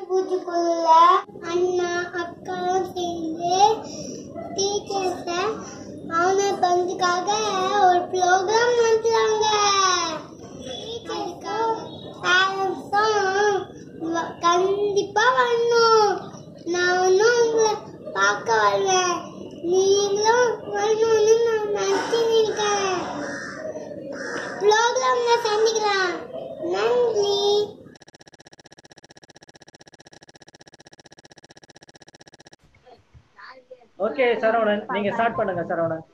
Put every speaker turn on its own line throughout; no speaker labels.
பூஜைக்குள்ள அண்ணா அக்கா சேர்ந்து டீச்சர்ஸ அவனை பந்துக்காக ஒரு ப்ரோக்ராம் நடத்துறாங்க கண்டிப்பா வரணும் நான் ஒன்னும் உங்களை பார்க்க வருவேன் நீங்களும் வரணும்னு நான் நினைச்சு இருக்கேன் ப்ரோக்ராம்ல சந்திக்கலாம் நன்றி
ஓகே சரவணன் நீங்க ஸ்டார்ட் பண்ணுங்க சரவணன்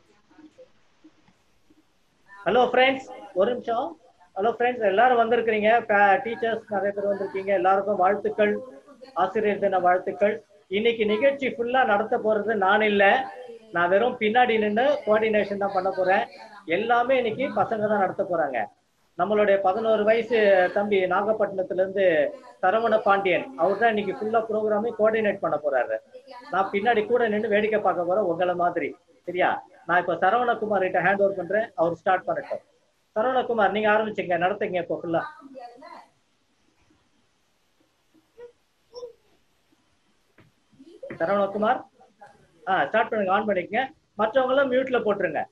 ஹலோ ஃப்ரெண்ட்ஸ் ஒரு நிமிஷம் ஹலோ ஃப்ரெண்ட்ஸ் எல்லாரும் வந்திருக்கிறீங்க டீச்சர்ஸ் நிறைய பேர் வந்திருக்கீங்க எல்லாருக்கும் வாழ்த்துக்கள் ஆசிரியர் தின வாழ்த்துக்கள் இன்னைக்கு நிகழ்ச்சி ஃபுல்லா நடத்த போறது நான் இல்ல நான் வெறும் பின்னாடி நின்று கோஆர்டினேஷன் தான் பண்ண போறேன் எல்லாமே இன்னைக்கு பசங்க தான் நடத்த போறாங்க நம்மளுடைய பதினோரு வயசு தம்பி நாகப்பட்டினத்துல இருந்து சரவண பாண்டியன் அவர் தான் இன்னைக்கு ஃபுல்லா ப்ரோக்ராமே கோஆர்டினேட் பண்ண போறாரு நான் பின்னாடி கூட நின்று வேடிக்கை பார்க்க போறேன் உங்களை மாதிரி சரியா நான் இப்ப சரவணகுமார் கிட்ட ஹேண்ட் ஓவர் பண்றேன் அவர் ஸ்டார்ட் பண்ணட்டும் சரவணகுமார் நீங்க ஆரம்பிச்சுங்க நடத்துங்க இப்போ ஃபுல்லா சரவணகுமார் ஆ ஸ்டார்ட் பண்ணுங்க ஆன் பண்ணிக்கங்க மற்றவங்க எல்லாம் மியூட்ல போட்டுருங்க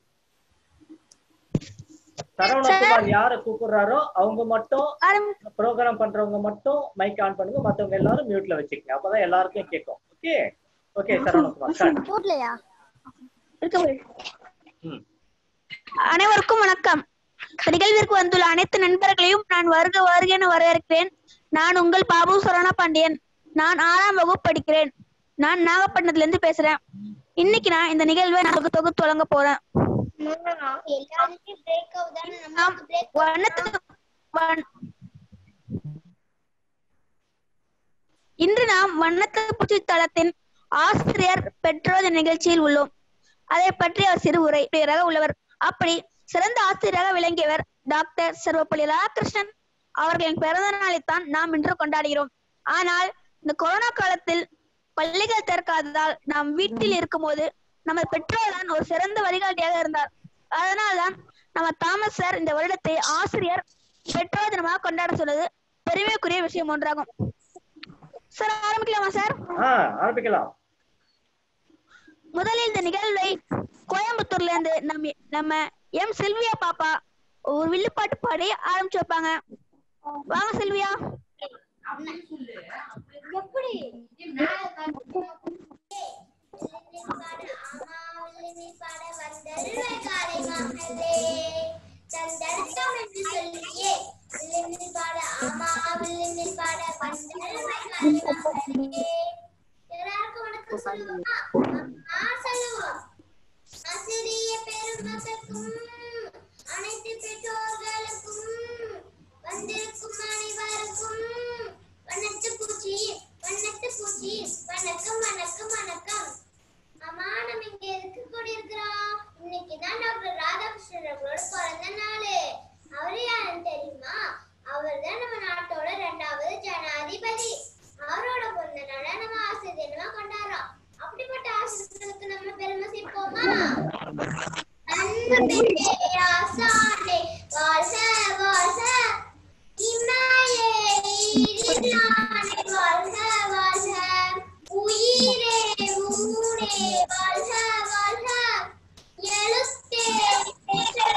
சரவணகுமார் யார கூப்பிடுறாரோ அவங்க மட்டும் ப்ரோக்ராம் பண்றவங்க மட்டும் மைக் ஆன் பண்ணுங்க மத்தவங்க எல்லாரும் மியூட்ல வச்சுக்கங்க அப்பதான் எல்லாருக்கும் கேட்கும் ஓகே ஓகே சரவணகுமார் ஸ்டார்ட்
போடலையா
ம்
அனைவருக்கும் வணக்கம் இந்த நிகழ்விற்கு வந்துள்ள அனைத்து நண்பர்களையும் நான் வருக வருக என வரவேற்கிறேன் நான் உங்கள் பாபு சரவண பாண்டியன் நான் ஆறாம் வகுப்பு படிக்கிறேன் நான் நாகப்பட்டினத்துல இருந்து பேசுறேன் இன்னைக்கு நான் இந்த நிகழ்வை நமக்கு தொகுத்து வழங்க போறேன்
எல்லாருமே பிரேக் ஆகுதானே
நாம்
நமக்கு பிரேக்
வண்ணத்து- வண்ண- இன்று நாம் வண்ணத்து பூச்சி தளத்தின் ஆசிரியர் பெற்றோர் நிகழ்ச்சியில் உள்ளோம் அதை பற்றி அவர் சிறு உரை ஆசிரியராக உள்ளவர் அப்படி சிறந்த ஆசிரியராக விளங்கியவர் டாக்டர் சர்வப்பள்ளி ராதாகிருஷ்ணன் அவர்களின் பிறந்த நாளைத்தான் நாம் இன்று கொண்டாடுகிறோம் ஆனால் இந்த கொரோனா காலத்தில் பள்ளிகள் திறக்காததால் நாம் வீட்டில் இருக்கும்போது நமது பெற்றோர் தான் ஒரு சிறந்த வழிகாட்டியாக இருந்தார் அதனால்தான் நம்ம தாமஸ் சார் இந்த வருடத்தை ஆசிரியர் பெற்றோர் தினமாக கொண்டாட சொன்னது பெருமைக்குரிய விஷயம் ஒன்றாகும் சார் ஆரம்பிக்கலாமா சார்
ஆ ஆரம்பிக்கலாம்
முதலில் இந்த நிகழ்வை கோயம்புத்தூர்ல இருந்து நம்ம நம்ம எம் செல்வியா பாப்பா ஒரு வில்லுப்பாட்டு பாடி ஆரம்பிச்சு வைப்பாங்க வாங்க செல்வியா
எப்படி எல்லாருக்கும் வணக்கம் சொல்லுவோமா ஆ சொல்லுவோம் ஆசிரிய பெருமக்களுக்கும் அனைத்து பெற்றோர்களுக்கும் வந்திருக்கும் அனைவருக்கும் வண்ணத்து பூச்சி வண்ணத்து பூச்சி வணக்கம் வணக்கம் வணக்கம் அம்மா நம்ம இங்க எதுக்கு கூடியிருக்கிறோம் இன்னைக்கு தான் டாக்டர் ராதாகிருஷ்ணன் அவர்களோட பிறந்த நாள் அவரு யாருன்னு தெரியுமா அவர் தான் நம்ம நாட்டோட ரெண்டாவது ஜனாதிபதி அவரோட பிறந்த நாளை நம்ம ஆசிரியர் தினமா கொண்டாடுறோம் அப்படிப்பட்ட ஆசிரியர்களுக்கு நம்ம பெருமை சேர்ப்போமா அன்பே ஆசானே வாழ்க வாழ்க இமையே இல்லானே வாழ்க வாழ்க உயிரே ஊனே வாழ்க வாழ்க எழுத்தே வாழ்க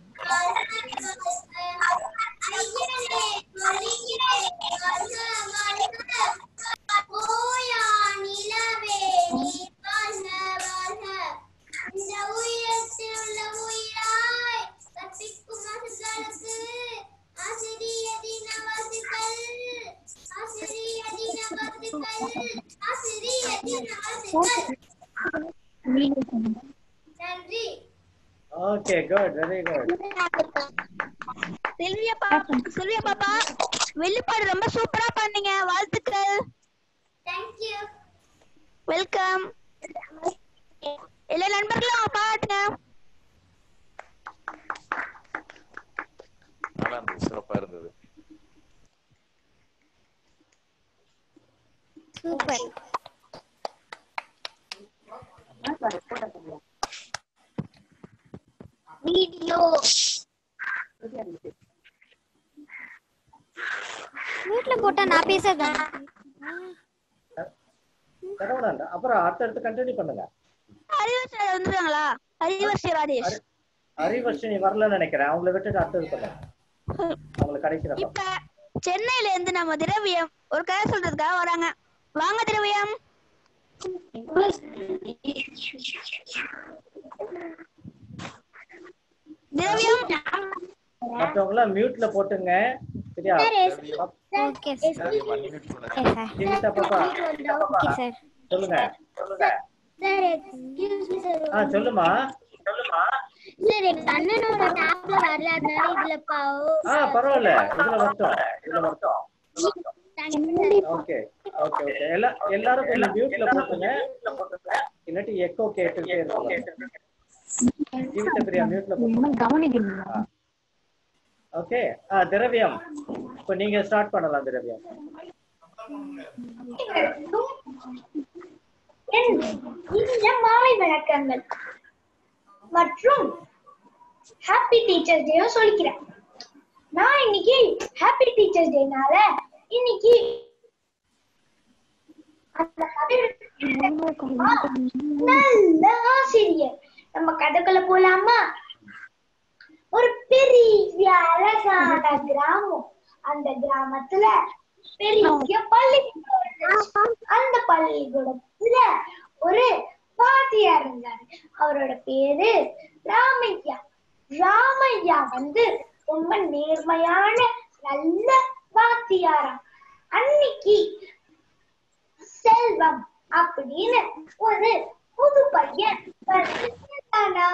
வாழ்க ஐயனே மொழியே வாழ்க வாழ்க ஓயா நிலவே நீ வாழ்க வாழ்க இந்த உயரத்தில் உள்ள உயிராய் கற்பிக்கும் ஆசிரியர்களுக்கு ஆசிரிய தின வாழ்த்துக்கள் ஆசிரிய தின வாழ்த்துக்கள் ஆசிரிய தின வாழ்த்துக்கள் நன்றி
ஓகே குட் வெரி குட்
செல்வியா பாப்பா செல்வியா பாப்பா வில்லுப்பாடு ரொம்ப சூப்பரா பண்ணீங்க வாழ்த்துக்கள்
தேங்க்யூ
வெல்கம் எல்லா நண்பர்களும் அவங்க பாட்டுங்க
நல்லா இருந்தது சிறப்பா இருந்தது
சூப்பர் வீடியோ வீட்ல போட்டா நான் பேசுறதா
சரவணன் அப்புறம் அடுத்தடுத்து கண்டினியூ பண்ணுங்க
அறிவர்ஷி வந்துருக்காங்களா அறிவர்ஷி ராஜேஷ்
ஹரிவர்ஷினி வரலன்னு நினைக்கிறேன் அவங்கள விட்டுட்டு அடுத்தது பண்ணுங்க அவங்களுக்கு கிடைக்கிறப்ப
இப்ப சென்னையில இருந்து நம்ம திரவியம் ஒரு கதை சொல்றதுக்காக வராங்க வாங்க திரவியம் திரவியம்
மத்தவங்க எல்லாம் மியூட்ல போட்டுங்க சரியா
ஓகே சார்
ஜீவிதா பாப்பா
ஓகே சார்
சொல்லுங்க
சார் எக்ஸ்கியூஸ் மீ சார்
ஆ சொல்லுமா சொல்லுமா
சார் எங்க அண்ணனோட டேப்ல வரல அதனால இதுல பாவோ
ஆ பரவாயில்ல இதுல வரட்டும் இதுல வரட்டும் ஓகே ஓகே ஓகே எல்லா எல்லாரும் கொஞ்சம் மியூட்ல போட்டுங்க இல்லாட்டி எக்கோ கேட்டுட்டே இருக்கும் ஜீவித பிரியா மியூட்ல போட்டுங்க ஓகே ஆ திரவியம் இப்போ நீங்க ஸ்டார்ட் பண்ணலாம் திரவியம்
இந்த மாலை வணக்கங்கள் மற்றும் ஹாப்பி டீச்சர்ஸ் டேயும் சொல்லிக்கிறேன் நான் இன்னைக்கு ஹாப்பி டீச்சர்ஸ் டேனால இன்னைக்கு அந்த கதை- நல்ல ஆசிரியர் நம்ம கதைக்குள்ள போலாமா ஒரு பெரிய அழகான கிராமம் அந்த கிராமத்துல பெரிய பள்ளிக்கூடம் இருந்துச்சு. அந்த பள்ளிக்கூடத்துல ஒரு வாத்தியார் இருந்தாரு அவரோட பேரு ராமையா ராமையா வந்து ரொம்ப நேர்மையான நல்ல வாத்தியாராம் அன்னைக்கு செல்வம் அப்படின்னு ஒரு புது பையன் வந்து சேர்ந்தானா.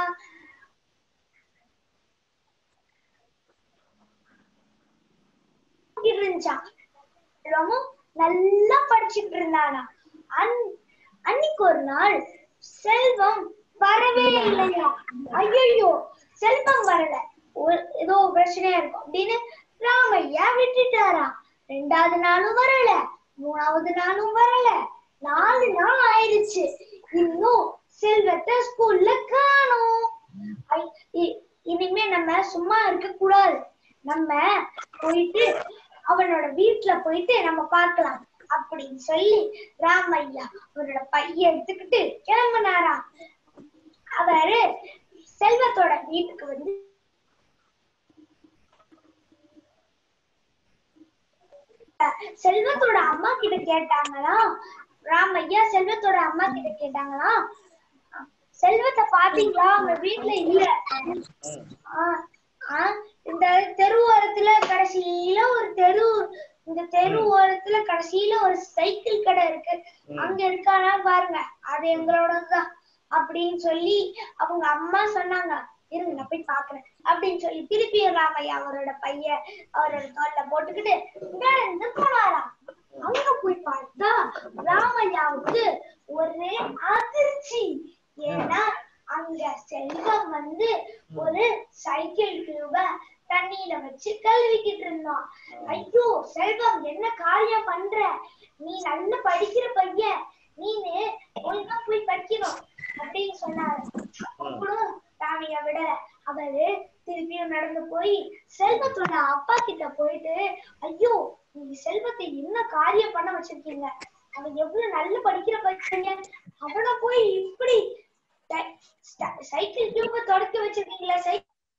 இருந்துச்சான் செல்வமும் நல்லா படிச்சுட்டு இருந்தானா அன் அன்னைக்கு ஒரு நாள் செல்வம் வரவே இல்லையா ஐயோ செல்வம் வரல ஒரு- ஏதோ பிரச்சனையா இருக்கும் அப்படின்னு ராமையா விட்டுட்டாராம் ரெண்டாவது நாளும் வரல மூணாவது நாளும் வரல நாலு நாள் ஆயிடுச்சு இன்னும் செல்வத்தை ஸ்கூல்ல காணோம் ஐ- இ- இனிமே நம்ம சும்மா இருக்க கூடாது நம்ம போயிட்டு அவனோட வீட்டுல போயிட்டு நம்ம பார்க்கலாம் அப்படின்னு சொல்லி ராமையா அவரோட பைய எடுத்துக்கிட்டு கிளம்பினாராம் அவரு செல்வத்தோட வீட்டுக்கு வந்து செல்வத்தோட அம்மா கிட்ட கேட்டாங்களா ராமையா செல்வத்தோட அம்மா கிட்ட கேட்டாங்களா செல்வத்தை பாத்தீங்களா அவங்க வீட்டுல இல்ல ஆ, ஆ, இந்த தெரு ஓரத்துல கடைசியில ஒரு தெரு இந்த தெரு ஓரத்துல கடைசியில ஒரு சைக்கிள் கடை இருக்கு அங்க இருக்கானா பாருங்க அது எங்களோடதுதான் அப்படின்னு சொல்லி அவங்க அம்மா சொன்னாங்க இருங்க நான் போய் பாக்குறேன் அப்படின்னு சொல்லி திருப்பி ராமையா அவரோட பையன் அவரோட தோல்ல போட்டுக்கிட்டு நடந்து போனாராம் அங்க போய் பார்த்தா ராமையாவுக்கு ஒரே அதிர்ச்சி ஏன்னா அங்க செல்வம் வந்து ஒரு சைக்கிள் டியூப தண்ணியில வச்சு கழுவிக்கிட்டு இருந்தான் ஐயோ செல்வம் என்ன காரியம் பண்ற நீ நல்ல படிக்கிற பையன் நீனு ஒழுங்கா போய் படிக்கணும் அப்படின்னு சொன்னாரு அப்பளும் ராமையா விட அவரு திருப்பியும் நடந்து போய் செல்வத்தோட அப்பா கிட்ட போயிட்டு ஐயோ நீங்க செல்வத்தை என்ன காரியம் பண்ண வச்சிருக்கீங்க அவன் எவ்வளவு நல்ல படிக்கிற பையன் அவனை போய் இப்படி சை- சை- சைக்கிள் டியூப தொடக்க வச்சிருக்கீங்களா சை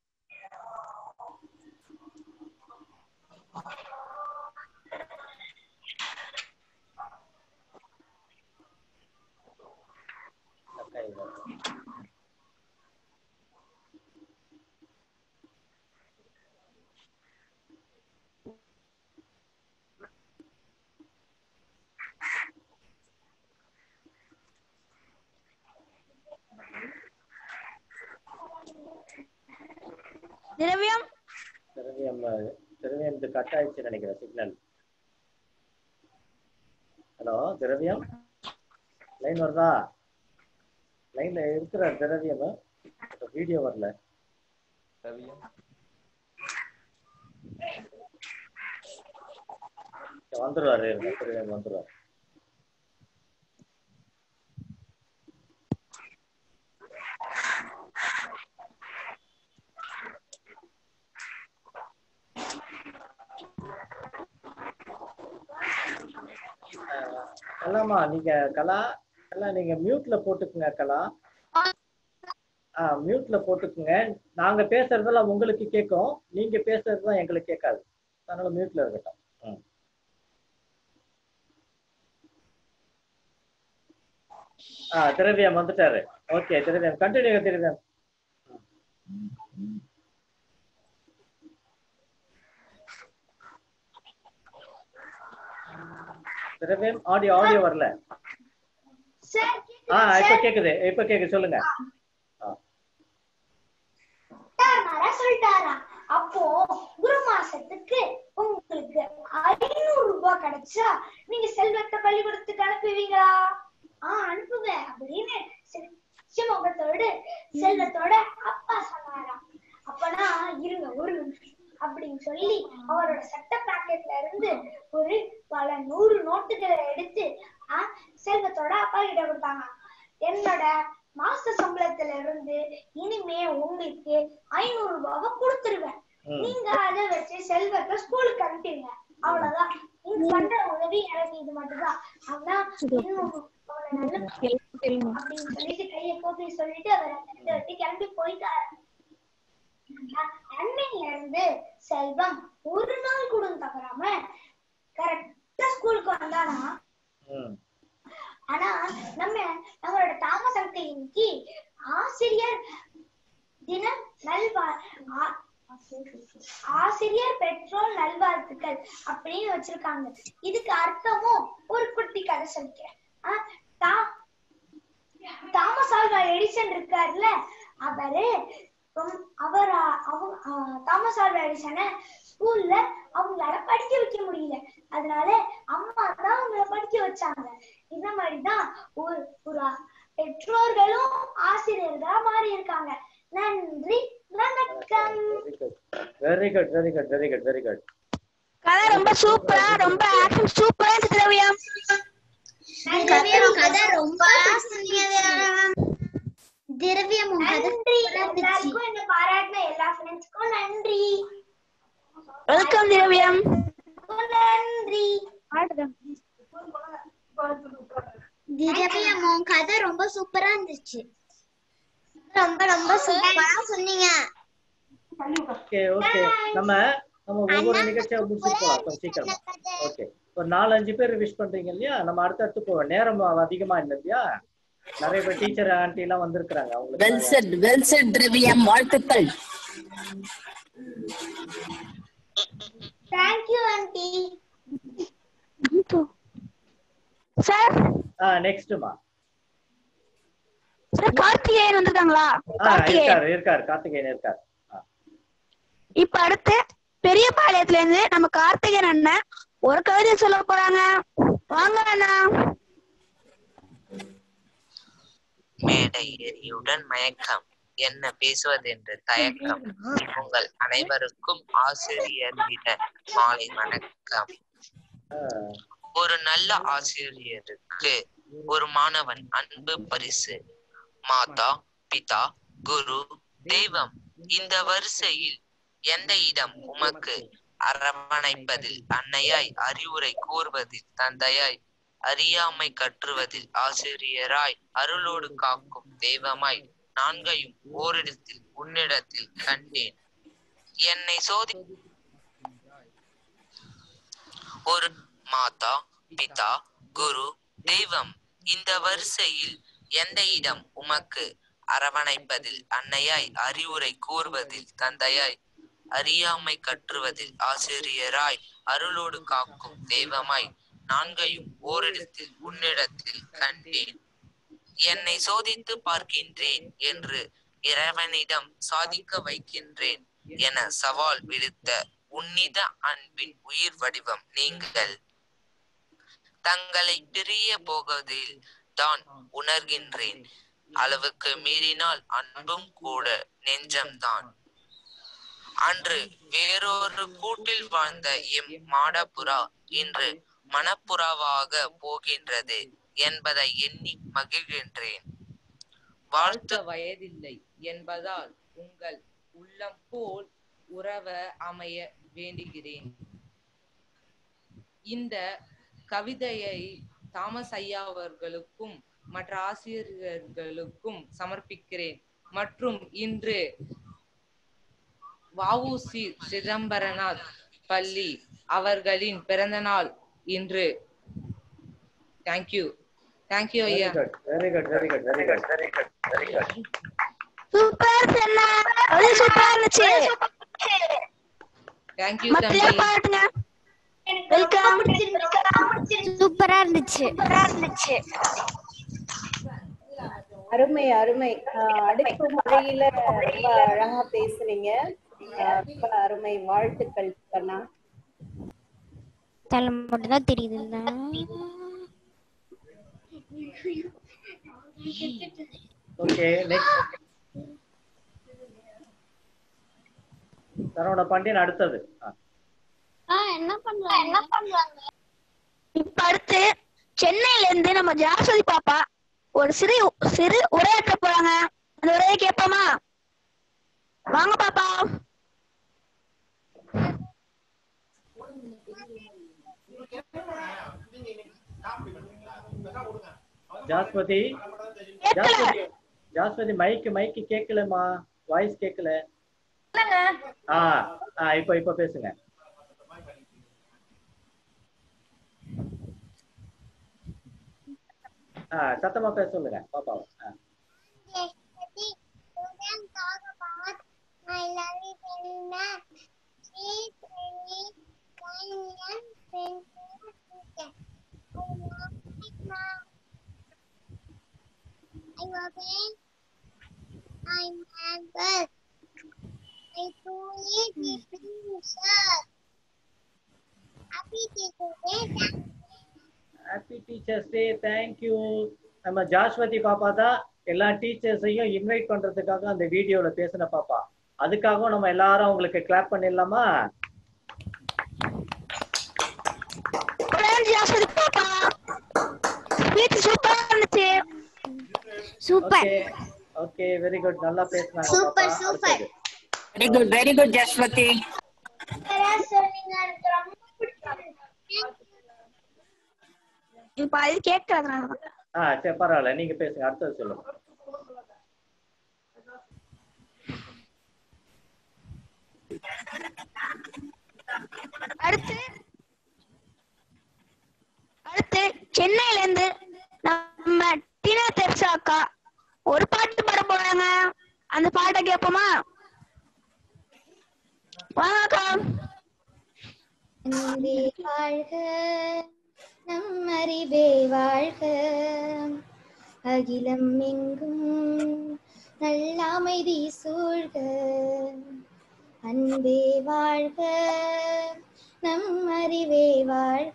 திரவியம்
திரவியம் திரவியம் இது கட் ஆயிடுச்சு நினைக்கிறேன் சிக்னல் ஹலோ திரவியம் லைன் வருதா லைன்ல இருக்கிற திரவியம் வீடியோ வரல வந்துருவாரு இருங்க, திரவியம் வந்துருவாரு கலாமா நீங்க கலா கலா நீங்க மியூட்ல போட்டுக்குங்க கலா ஆ மியூட்ல போட்டுக்குங்க நாங்க பேசுறதெல்லாம் உங்களுக்கு கேட்கும் நீங்க பேசுறதுதான் எங்களுக்கு கேட்காது அதனால மியூட்ல இருக்கட்டும் ம். ஆ திரவியம் வந்துட்டாரு ஓகே திரவியம் continue Thiraviyam Thiraviyam audio audio வரல
சார்
ஆ இப்ப கேக்குது இப்ப கேக்குது சொல்லுங்க ஆ
சொல்லிட்டாரா சொல்லிட்டாரா அப்போ குரு மாசத்துக்கு உங்களுக்கு ஐநூறு ரூபாய் கிடைச்சா நீங்க செல்வத்தை பள்ளிக்கூடத்துக்கு அனுப்புவீங்களா ஆஹ் அனுப்புவேன் அப்படின்னு சிமுகத்தோடு செல்வத்தோட அப்பா சொன்னாராம் அப்பனா இருங்க ஒரு நிமிஷம் அப்படின்னு சொல்லி அவரோட சட்ட பாக்கெட்ல இருந்து ஒரு பல நூறு நோட்டுகளை எடுத்து ஆஹ் செல்வத்தோட அப்பா கிட்ட கொடுத்தாங்க என்னோட மாச சம்பளத்துல இருந்து இனிமே உங்களுக்கு ஐநூறு ரூபாவை கொடுத்துருவேன்
ம்.
நீங்க அதை வச்சு செல்வத்தை ஸ்கூலுக்கு அனுப்பிடுங்க அவ்வளவுதான் நீங்க பண்ற உதவி எனக்கு இது மட்டும்தான் ஆனா இன்னும் அவளை நல்ல அப்படின்னு சொல்லிட்டு கையை கோப்பி சொல்லிட்டு அவர் அந்த இடத்த விட்டு கிளம்பி போயிட்டாரு அ- அன்னையில இருந்து செல்வம் ஒரு நாள் கூட தவறாம கரெக்டா ஸ்கூலுக்கு வந்தானா
ம்
ஆனா நம்ம நம்மளோட தாமஸ் அங்கிள் இன்னைக்கு ஆசிரியர் தினம் நல்வா ஆ- ஆசிரியர் பெற்றோர் நல்வாழ்த்துக்கள் அப்படின்னு வச்சிருக்காங்க இதுக்கு அர்த்தமும் ஒரு குட்டி கதை சொல்லிக்கிறேன் ஆ, தா- தாமஸ் ஆல்வா எடிசன் இருக்காருல்ல அவரு ரொம்- அவர் அ- அவங்க ஆ, தாமஸ் ஆல்வா எடிசனை ஸ்கூல்ல அவங்களால படிக்க வைக்க முடியல அதனால அம்மா தான் அவங்கள படிக்க வச்சாங்க இந்த மாதிரிதான் ஒரு ஒரு ஆ- பெற்றோர்களும் ஆசிரியர்களா மாறி இருக்காங்க நன்றி வணக்கம்
very good very good very good very good
கதை ரொம்ப சூப்பரா ரொம்ப ஆக்ஷன் சூப்பரா இருக்கு திரவியம்
திரவியம் கதை ரொம்ப திரவியம் நன்றி எல்லாருக்கும் என்ன பாராட்டின எல்லா ஃப்ரெண்ட்ஸ்க்கும் நன்றி
வெல்கம் திரவியம்
நன்றி திரவியம் உன் கதை ரொம்ப சூப்பரா இருந்துச்சு ரொம்ப ரொம்ப சூப்பரா சொன்னீங்க
ஓகே ஓகே நம்ம நம்ம ஒவ்வொரு நிகழ்ச்சியா முடிச்சுட்டு போலாம் கொஞ்சம் சீக்கிரமா ஓகே ஒரு நாலு அஞ்சு பேர் விஷ் பண்றீங்க இல்லையா நம்ம அடுத்தடுத்து போவோம் நேரம் அதிகமா இல்லை இல்லையா நிறைய பேர் டீச்சர் ஆண்டி எல்லாம் வந்திருக்கிறாங்க
வெல்
அவங்களுக்கு
செட் வெல் செட் திரவியம் வாழ்த்துக்கள்
தேங்க்யூ ஆண்டி
சார்
ஆ நெக்ஸ்ட்மா
சார் கார்த்திகேயன் வந்திருக்காங்களா
ஆ
கார்த்திகேயன்
இருக்காரு இருக்காரு கார்த்திகேயன் இருக்காரு ஆ.
இப்ப அடுத்து பெரிய பாளையத்துல இருந்து நம்ம கார்த்திகேயன் அண்ணன் ஒரு கவிதை சொல்ல போறாங்க வாங்க அண்ணா
மேடை எரியுடன் மயக்கம் என்ன பேசுவதென்று தயக்கம் உங்கள் அனைவருக்கும் ஆசிரியரிட மாலை வணக்கம்
ஆ,
ஒரு நல்ல ஆசிரியருக்கு ஒரு மாணவன் அன்பு பரிசு மாதா பிதா குரு தெய்வம் இந்த வரிசையில் எந்த இடம் உமக்கு அரவணைப்பதில் அன்னையாய் அறிவுரை கூறுவதில் தந்தையாய் அறியாமை கற்றுவதில் ஆசிரியராய் அருளோடு காக்கும் தெய்வமாய் நான்கையும் ஓரிடத்தில் உன்னிடத்தில் கண்டேன் என்னை சோதி ஒரு மாதா பிதா குரு தெய்வம் இந்த வரிசையில் எந்த இடம் உமக்கு அரவணைப்பதில் அன்னையாய் அறிவுரை கூறுவதில் தந்தையாய் அறியாமை கற்றுவதில் ஆசிரியராய் அருளோடு காக்கும் தெய்வமாய் நான்கையும் ஓரிடத்தில் உன்னிடத்தில் கண்டேன் என்னை சோதித்து பார்க்கின்றேன் என்று இறைவனிடம் சாதிக்க வைக்கின்றேன் என சவால் விடுத்த உன்னித அன்பின் உயிர் வடிவம் நீங்கள் தங்களை பிரிய போவதில் தான் உணர்கின்றேன் அளவுக்கு மீறினால் அன்பும் கூட நெஞ்சம்தான் அன்று வேறொரு கூட்டில் வாழ்ந்த எம் மாடப்புறா இன்று மனப்புறாவாக போகின்றது என்பதை எண்ணி மகிழ்கின்றேன்
வாழ்த்த வயதில்லை என்பதால் உங்கள் உள்ளம் போல் உறவ அமைய வேண்டுகிறேன் இந்த கவிதையை தாமஸ் ஐயா அவர்களுக்கும் மற்ற ஆசிரியர்களுக்கும் சமர்ப்பிக்கிறேன் மற்றும் இன்று வஉசி சிதம்பரநாத் பள்ளி அவர்களின் பிறந்தநாள் இன்று தேங்க்யூ தேங்க்யூ
வெரி
ஐயா
good very good very good very good very good very good
super சென்னா அது சூப்பரா இருந்துச்சு
தேங்க்யூ
மக்களே
தம்பி
பாருங்க வெல்கம்
சூப்பரா இருந்துச்சு
அருமை அருமை ஆஹ் அடுக்கு முறையில ரொம்ப அழகா பேசுனீங்க ஆஹ் ரொம்ப அருமை வாழ்த்துக்கள் கண்ணா
தலை மட்டும் தான் தெரியுதுல்ல
ஓகே நெக்ஸ்ட் சரவண பாண்டியன் அடுத்தது ஆ.
இப்ப அடுத்து சென்னையில இருந்து நம்ம ஜாஸ்வதி பாப்பா ஒரு சிறு சிறு உரையாற்ற போறாங்க அந்த உரையை கேட்போமா வாங்க பாப்பா
ஜாஸ்வதி ஜாஸ்வதி ஜாஸ்வதி மைக்கு மைக்கு கேட்கலமா வாய்ஸ் கேட்கல ஆ ஆ இப்போ இப்போ பேசுங்க ஆ சத்தமா பேச சொல்லுங்க பாப்பாவை ஆ
Students talk about my lovely friend, Sweet Lily, kind and friendly teacher. I love my mom. I obey my neighbors. I truly depend sir. Happy teacher day. Thank you.
Happy teachers day thank you நம்ம ஜாஸ்வதி பாப்பா தான் எல்லா டீச்சர்ஸையும் invite பண்றதுக்காக அந்த வீடியோல பேசின பாப்பா அதுக்காகவும் நம்ம எல்லாரும் உங்களுக்கு கிளாப் பண்ணிடலாமா
உரையாடு ஜாஸ்வதி பாப்பா ஸ்பீச் சூப்பரா இருந்துச்சு
super
okay okay very good நல்லா பேசுனாங்க
Super,
பாப்பா.
super.
அடுத்தது.
Very good very good Jaswathi
சொன்னீங்க எனக்கு ரொம்ப பிடிச்சது
இப்ப அது கேட்கறதுனால
ஆ சரி பரவாயில்ல நீங்க பேசுங்க அடுத்தது சொல்லுங்க
அடுத்து அடுத்து சென்னையில இருந்து நம்ம டினா தெர்சா அக்கா ஒரு பாட்டு பாட போறாங்க அந்த பாட்டை கேட்போமா வாங்க அக்கா
அன்பே வாழ்க நம் அறிவே வாழ்க அகிலம் எங்கும் நல்ல அமைதி சூழ்க அன்பே வாழ்க நம் அறிவே வாழ்க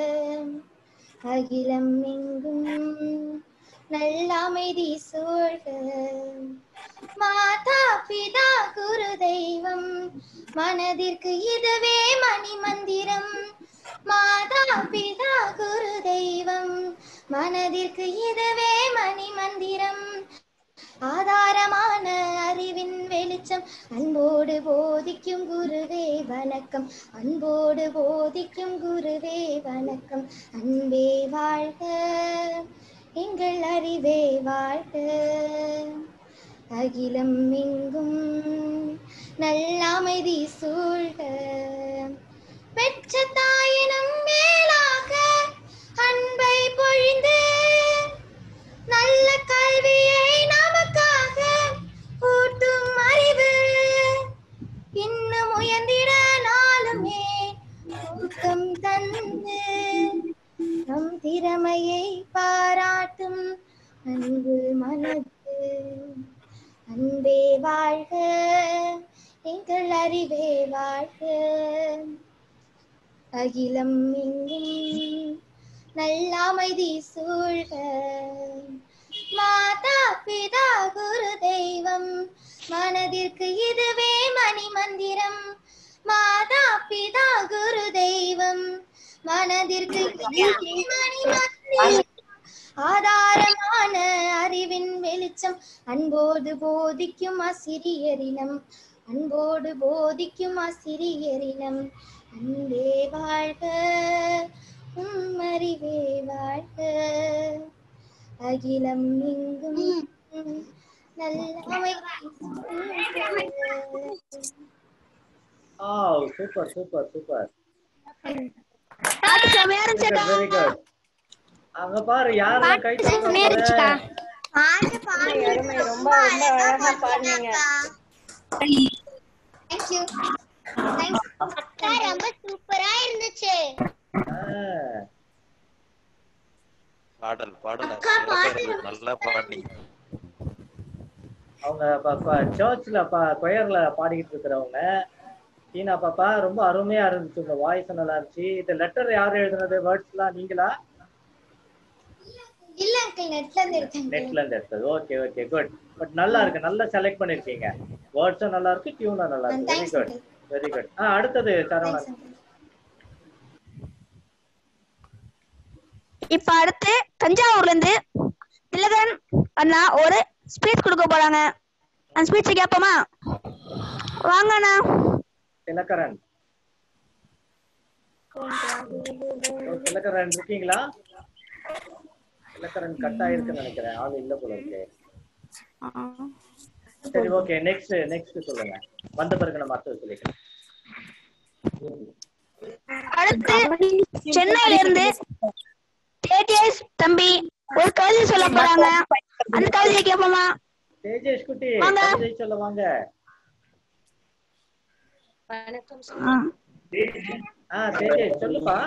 அகிலம் எங்கும் நல்ல அமைதி சூழ்க மாதா பிதா குரு தெய்வம் மனதிற்கு இதுவே மணி மந்திரம் மாதா பிதா குரு தெய்வம் மனதிற்கு இதுவே மணி மந்திரம் ஆதாரமான அறிவின் வெளிச்சம் அன்போடு போதிக்கும் குருவே வணக்கம் அன்போடு போதிக்கும் குருவே வணக்கம் அன்பே வாழ்க எங்கள் அறிவே வாழ்க அகிலம் எங்கும் நல்ல அமைதி சூழ்க பெற்ற தாயினம் மேலாக அன்பை பொழிந்து நல்ல கல்வியை நமக்காக ஊட்டும் அறிவு இன்னும் உயர்ந்திட நாளுமே ஊக்கம் தந்து நம் திறமையை பாராட்டும் அன்பு மனது அன்பே வாழ்க எங்கள் அறிவே வாழ்க அகிலம் எங்கும் நல்ல அமைதி சூழ்க மாதா பிதா குரு தெய்வம் மனதிற்கு இதுவே மணி மந்திரம் மாதா பிதா குரு தெய்வம் மனதிற்கு இதுவே மணி மந்திரம் ஆதாரமான அறிவின் வெளிச்சம் அன்போடு போதிக்கும் ஆசிரியரினம் அன்போடு போதிக்கும் ஆசிரியரினம் அன்பே வாழ்க உம் அறிவே வாழ்க அகிலம் எங்கும் நல்லவை
ஆ சூப்பர் சூப்பர் சூப்பர்
பாட்டு செமையா இருந்துச்சுக்கா
வெரி குட் அங்க பாரு யாரெல்லாம் கை
செமையா இருந்துச்சுக்கா.
அருமை, அருமை ரொம்ப ரொம்ப அழகா பாடுனீங்க
தேங்க்யூ அக்கா ரொம்ப சூப்பரா இருந்துச்சு
பாடல் பாடல்
அக்கா, பாட்டு
நல்லா பாடினீங்க
அவங்க சர்ச்ல கொயர்ல பாடிக்கிட்டு இருக்கிறவங்க டீனா பாப்பா ரொம்ப அருமையா இருந்துச்சு உங்க வாய்ஸ் நல்லா இருந்துச்சு இந்த லெட்டர் யார் எழுதுனது வேர்ட்ஸ் எல்லாம் நீங்களா
இல்ல அங்கிள் நெட்ல இருந்து எடுத்தேன்
நெட்ல இருந்து எடுத்தது ஓகே ஓகே குட் பட் நல்லா இருக்கு நல்லா செலக்ட் பண்ணிருக்கீங்க வேர்ட்ஸும் நல்லா இருக்கு டியூனும் நல்லா இருக்கு very
Thanks,
good very good ஆ அடுத்தது சரவணன்
இப்ப அடுத்து தஞ்சாவூர்ல இருந்து திலகன் அண்ணா ஒரு ஸ்பீச் கொடுக்க போறாங்க அந்த ஸ்பீச் கேட்போமா வாங்க அண்ணா
திலக்கரன் ஓ, திலக்கரன் இருக்கீங்களா திலக்கரன் கட் ஆயிருக்குன்னு நினைக்கிறேன் ஆள் இல்ல போல இருக்கு சரி ஓகே நெக்ஸ்ட் நெக்ஸ்ட் சொல்லுங்க வந்த பிறகு நம்ம அடுத்தது சொல்லிக்கலாம்
அடுத்து சென்னையில இருந்து தேஜேஷ் தம்பி ஒரு கவிதை சொல்ல போறாங்க அந்த கவிதையை கேட்போமா
தேஜேஷ் குட்டி
வாங்க.
கவிதை சொல்ல வாங்க ஆ தேஜேஷ் சொல்லுப்பா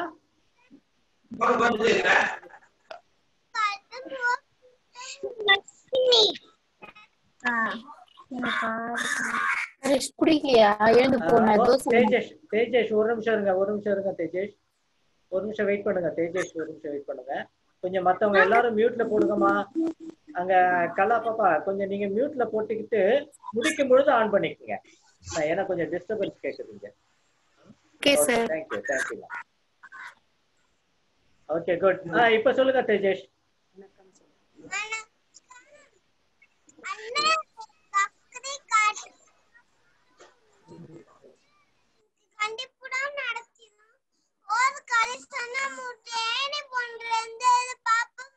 குடிக்கலையா எழுந்து போன
ஆ, ஓ,
தோசை
தேஜேஷ் தேஜேஷ் ஒரு நிமிஷம் இருங்க ஒரு நிமிஷம் இருங்க தேஜேஷ் ஒரு நிமிஷம் வெயிட் பண்ணுங்க தேஜேஷ் ஒரு நிமிஷம் வெயிட் பண்ணுங்க கொஞ்சம் மத்தவங்க எல்லாரும் மியூட்ல போடுங்கம்மா அங்க கலா பாப்பா கொஞ்சம் நீங்க மியூட்ல போட்டுக்கிட்டு முடிக்கும் பொழுது ஆன் பண்ணிக்கோங்க ஆ, ஏன்னா கொஞ்சம் டிஸ்டர்பன்ஸ் கேக்குதுங்க
okay sir
thank you thank you okay good ஆ இப்ப சொல்லுங்க தேஜேஷ்
கண்டிப்பா நடத்தினா ஒரு கலிஸ்தான முட்டேனி போன்ற பாப்பம்